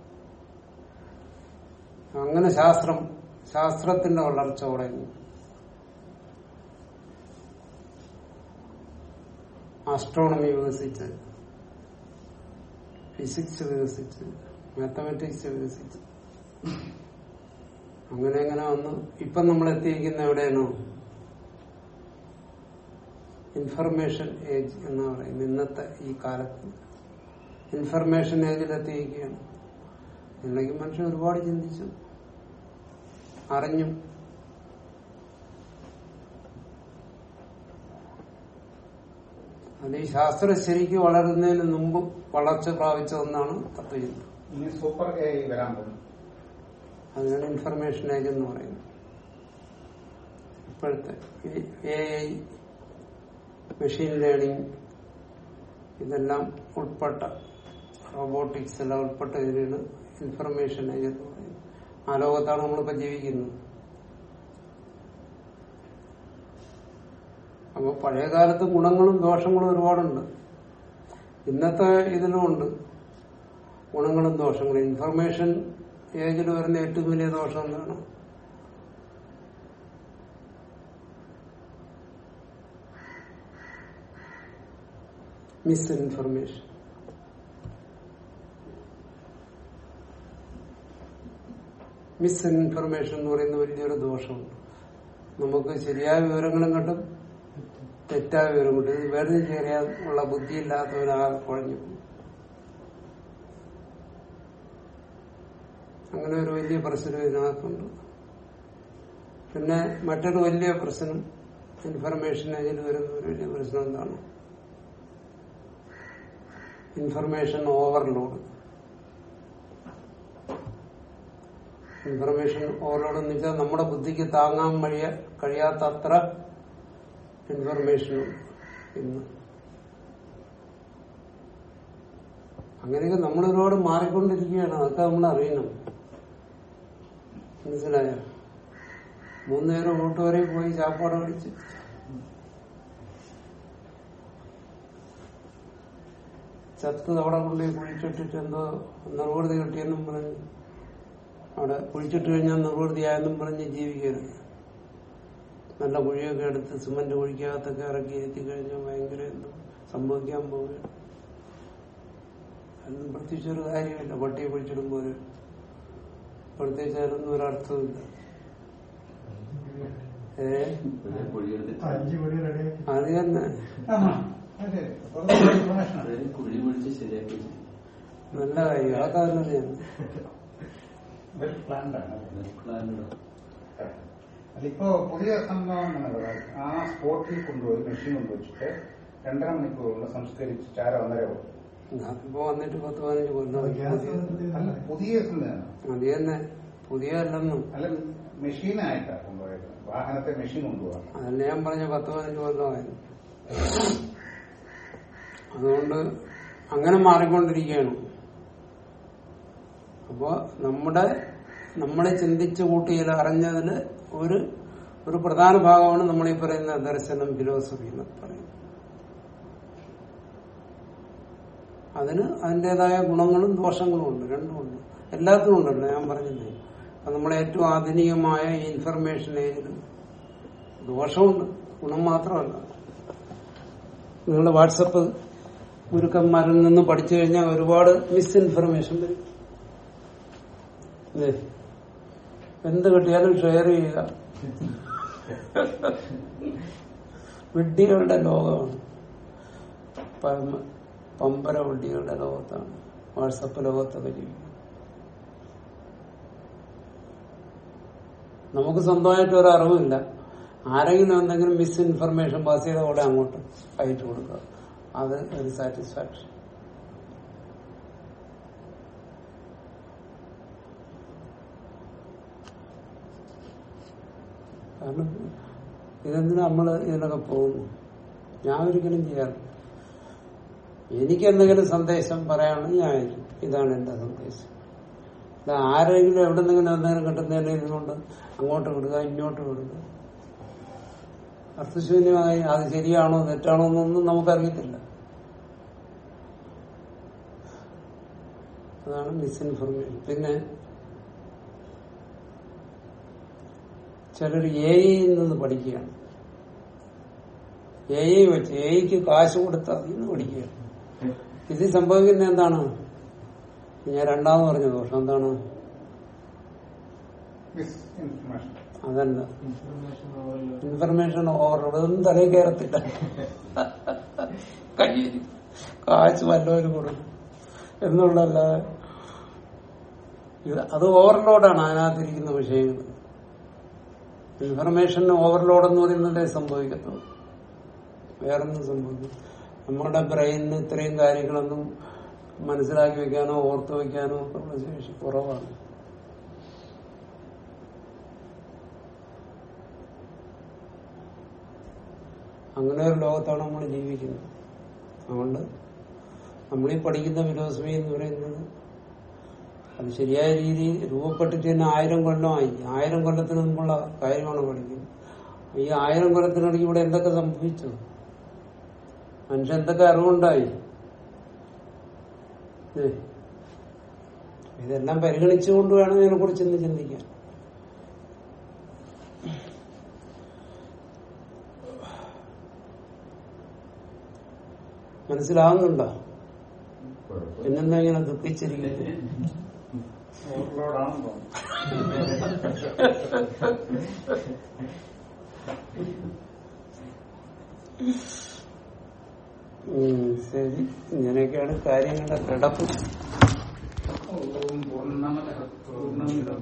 അങ്ങനെ ശാസ്ത്രം ശാസ്ത്രത്തിന്റെ വളർച്ച തുടങ്ങി ആസ്ട്രോണമി വികസിച്ച് ഫിസിക്സ് വികസിച്ച് മാത്തമാറ്റിക്സ് വികസിച്ച് അങ്ങനെ അങ്ങനെ വന്ന് ഇപ്പം നമ്മൾ എത്തിയിരിക്കുന്ന എവിടെയാണോ ഇൻഫർമേഷൻ ഏജ് എന്ന് പറയുന്നത് ഇന്നത്തെ ഈ കാലത്ത് ഇൻഫർമേഷൻ ഏജിലെത്തിയിരിക്കുകയാണ് അല്ലെങ്കിൽ മനുഷ്യൻ ഒരുപാട് ചിന്തിച്ചു അറിഞ്ഞു അത് ഈ ശാസ്ത്രം ശരിക്കും വളരുന്നതിന് മുമ്പ് വളർച്ച പ്രാപിച്ച ഒന്നാണ് തത്വചിന്ത ഇനി സൂപ്പർ എ വരാൻ പോകും അതിനാണ് ഇൻഫർമേഷൻ ഏജ് എന്ന് പറയുന്നത് ഇപ്പോഴത്തെ എ ഐ മെഷീൻ ലേണിംഗ് ഇതെല്ലാം ഉൾപ്പെട്ട റോബോട്ടിക്സ് എല്ലാം ഉൾപ്പെട്ട ഇതിനാണ് ഇൻഫർമേഷൻ ഏജ് എന്ന് പറയുന്നത് ആ ലോകത്താണ് നമ്മളിപ്പോ ജീവിക്കുന്നത് അപ്പൊ പഴയ കാലത്ത് ഗുണങ്ങളും ദോഷങ്ങളും ഒരുപാടുണ്ട് ഇന്നത്തെ ഇതിലുമുണ്ട് ഗുണങ്ങളും ദോഷങ്ങളും ഇൻഫർമേഷൻ ഏജിൽ വരുന്ന ഏറ്റവും വലിയ ദോഷം എന്താണ് മിസ് ഇൻഫർമേഷൻ മിസ് ഇൻഫർമേഷൻ എന്ന് പറയുന്ന വലിയൊരു ദോഷമുണ്ട് നമുക്ക് ശരിയായ വിവരങ്ങളും കിട്ടും തെറ്റായ വിവരം കിട്ടും ഇത് വേറെ ചെയ്യാനുള്ള ബുദ്ധിയില്ലാത്തവരാകെ കുഴഞ്ഞു പോകും. അങ്ങനെ ഒരു വലിയ പ്രശ്നം ഇതിനകത്തുണ്ട് പിന്നെ മറ്റൊരു വലിയ പ്രശ്നം ഇൻഫർമേഷൻ ഏജിൽ വരുന്ന ഒരു വലിയ പ്രശ്നം എന്താണ് ഇൻഫർമേഷൻ ഓവർലോഡ് ഇൻഫർമേഷൻ ഓവർലോഡ് എന്ന് വെച്ചാൽ നമ്മുടെ ബുദ്ധിക്ക് താങ്ങാൻ കഴിയ കഴിയാത്ത അത്ര ഇൻഫർമേഷനും ഇന്ന് അങ്ങനെയൊക്കെ നമ്മൾ ഒരുപാട് മാറിക്കൊണ്ടിരിക്കുകയാണ് അതൊക്കെ നമ്മൾ അറിയണം മനസ്സിലായോ മൂന്നുനേരം കൂട്ടുവരെ പോയി ചാപ്പാട് കഴിച്ച് ചത്ത് അവിടെ കൊണ്ടുപോയി കുഴിച്ചിട്ടിട്ട് എന്തോ നിർവൃതി കിട്ടിയെന്നും പറഞ്ഞ് അവിടെ കുഴിച്ചിട്ട് കഴിഞ്ഞാൽ നിർവൃതിയായെന്നും പറഞ്ഞ് ജീവിക്കരുത് നല്ല കുഴിയൊക്കെ എടുത്ത് സിമന്റ് കുഴിക്കകത്തൊക്കെ ഇറക്കി ഇരുത്തി കഴിഞ്ഞാൽ ഭയങ്കര എന്തോ സംഭവിക്കാൻ പോവുകയാണ് അതൊന്നും പ്രത്യേകിച്ചൊരു കാര്യമില്ല പട്ടിയെ കുഴിച്ചിടുമ്പോൾ പ്രത്യേകിച്ച് അതിനൊന്നും ഒരർത്ഥമില്ല ഏ കുഴിയെടുത്തിട്ട് അഞ്ച് കോടി റെഡി അത് തന്നെ അതെ ഇൻഫർമേഷൻ അതായത് കുഴി കുഴിച്ച് ശരിയാക്കി വെച്ചിരിക്കും. നല്ല കാര്യം അതൊക്കെ അതിനറിയാം വെൽ പ്ലാൻഡ് ആണ് ഒരു പ്ലാനിലൂടെ. അതിപ്പോ പുതിയ സംഭവം എന്നുള്ളത് ആ സ്പോട്ടിൽ കൊണ്ടുപോയി മെഷീൻ കൊണ്ടുവച്ചിട്ട് രണ്ടര മണിക്കൂർ കൊണ്ട് സംസ്കരിച്ച് ചാര ഒന്നര പോകും അതിപ്പോ വന്നിട്ട് പത്ത് പതിനഞ്ച് കൊല്ലം ഗ്യാസ് അല്ല പുതിയ സംവിധാനം അത് തന്നെ പുതിയ അല്ലെന്നും അല്ല മെഷീനായിട്ടാണ് കൊണ്ടുപോയത് വാഹനത്തെ മെഷീൻ കൊണ്ടുപോകാം അതല്ല ഞാൻ പറഞ്ഞ പത്ത് പതിനഞ്ച് കൊല്ലമായിരുന്നു അതുകൊണ്ട് അങ്ങനെ മാറിക്കൊണ്ടിരിക്കുകയാണ് അപ്പോ നമ്മുടെ നമ്മളെ ചിന്തിച്ചു കൂട്ടിയിൽ അറിഞ്ഞതില് ഒരു ഒരു പ്രധാന ഭാഗമാണ് നമ്മൾ ഈ പറയുന്ന ദർശനം ഫിലോസഫി എന്നൊക്കെ പറയുന്നത് അതിന് അതിൻ്റെതായ ഗുണങ്ങളും ദോഷങ്ങളും ഉണ്ട് രണ്ടുമുണ്ട് എല്ലാത്തിനും ഉണ്ടല്ലോ ഞാൻ പറഞ്ഞില്ലേ അപ്പൊ നമ്മളെ ഏറ്റവും ആധുനികമായ ഈ ഇൻഫർമേഷൻ ഏജിൽ ദോഷമുണ്ട് ഗുണം മാത്രമല്ല നിങ്ങൾ വാട്സപ്പ് ഗുരുക്കന്മാരിൽ നിന്ന് പഠിച്ചു കഴിഞ്ഞാൽ ഒരുപാട് മിസ് ഇൻഫർമേഷൻ വരും ഇല്ലേ? എന്ത് കിട്ടിയാലും ഷെയർ ചെയ്യുക വിഡ്ഢികളുടെ ലോകമാണ് പരമ- പമ്പര വിഡ്ഢികളുടെ ലോകത്താണ് വാട്സപ്പ് ലോകത്തൊക്കെ ജീവിക്കുന്നത് നമുക്ക് സ്വന്തമായിട്ട് ഒരു അറിവില്ല ആരെങ്കിലും എന്തെങ്കിലും മിസ് ഇൻഫർമേഷൻ പാസ് ചെയ്ത കൂടെ അങ്ങോട്ട് അയച്ചു കൊടുക്കുക അത് ഒരു സാറ്റിസ്ഫാക്ഷൻ കാരണം ഇതെന്തിനാ നമ്മള് ഇതിനൊക്കെ പോകുന്നു ഞാൻ ഒരിക്കലും ചെയ്യാറില്ല എനിക്ക് എന്തെങ്കിലും സന്ദേശം പറയാണെങ്കിൽ ഞാൻ അയക്കും ഇതാണ് എന്റെ സന്ദേശം ഇത് ആരെങ്കിലും എവിടെ നിന്നെങ്കിലും എന്തെങ്കിലും കിട്ടുന്നതിനെ ഇതുകൊണ്ട് അങ്ങോട്ട് വിടുക ഇങ്ങോട്ട് വിടുക അർത്ഥശൂന്യമായി അത് ശരിയാണോ തെറ്റാണോ എന്നൊന്നും നമുക്കറിയത്തില്ല അതാണ് മിസ്ഇൻഫർമേഷൻ പിന്നെ ചിലർ എ ഐയിൽ നിന്ന് പഠിക്കുകയാണ് എ ഐ വെച്ച് എ ഐക്ക് കാശ് കൊടുത്ത് അതിൽ നിന്ന് പഠിക്കുകയാണ് ഇത് സംഭവിക്കുന്ന എന്താണ് ഞാൻ രണ്ടാമത് പറഞ്ഞ ദോഷം എന്താണ് മിസ് ഇൻഫർമേഷൻ അതല്ല ഇൻഫർമേഷൻ ഓവർലോഡ് ഇൻഫർമേഷൻ ഓവർലോഡ് ഒന്നും തലയിൽ കയറത്തില്ല കയ്യിൽ കാശ് വല്ലവരും കൊടുക്കും എന്നുള്ളല്ലാതെ ഇത് അത് ഓവർലോഡാണ് അതിനകത്തിരിക്കുന്ന വിഷയങ്ങൾ ഇൻഫർമേഷൻ ഓവർലോഡ് എന്ന് പറയുന്നതേ സംഭവിക്കത്തുള്ളൂ വേറൊന്നും സംഭവിക്കും നമ്മുടെ ബ്രെയിനിന് ഇത്രയും കാര്യങ്ങളൊന്നും മനസ്സിലാക്കി വെക്കാനോ ഓർത്തു വെക്കാനോ ഒക്കെ ഉള്ള ശേഷി കുറവാണ് അങ്ങനെ ഒരു ലോകത്താണ് നമ്മൾ ജീവിക്കുന്നത് അതുകൊണ്ട് നമ്മളീ പഠിക്കുന്ന ഫിലോസഫി എന്ന് പറയുന്നത് അത് ശരിയായ രീതിയിൽ രൂപപ്പെട്ടിട്ട് തന്നെ ആയിരം കൊല്ലമായി ആയിരം കൊല്ലത്തിന് മുമ്പുള്ള കാര്യമാണ് പഠിക്കുന്നത് ഈ ആയിരം കൊല്ലത്തിനിടയ്ക്ക് ഇവിടെ എന്തൊക്കെ സംഭവിച്ചു മനുഷ്യൻ എന്തൊക്കെ അറിവുണ്ടായി ഏ? ഇതെല്ലാം പരിഗണിച്ചുകൊണ്ട് വേണം ഇതിനെ കുറിച്ച് ഇന്ന് ചിന്തിക്കാൻ മനസ്സിലാവുന്നുണ്ടോ കുഴപ്പമില്ല. പിന്നെന്താ ഇങ്ങനെ ദുഃഖിച്ചിരിക്കുന്നത് ഓവർലോഡാണെന്ന് തോന്നുന്നു ഉം, ശരി ഇങ്ങനെയൊക്കെയാണ് കാര്യങ്ങളുടെ കിടപ്പ് ഓം പൂർണ്ണമത പൂർണ്ണമിതം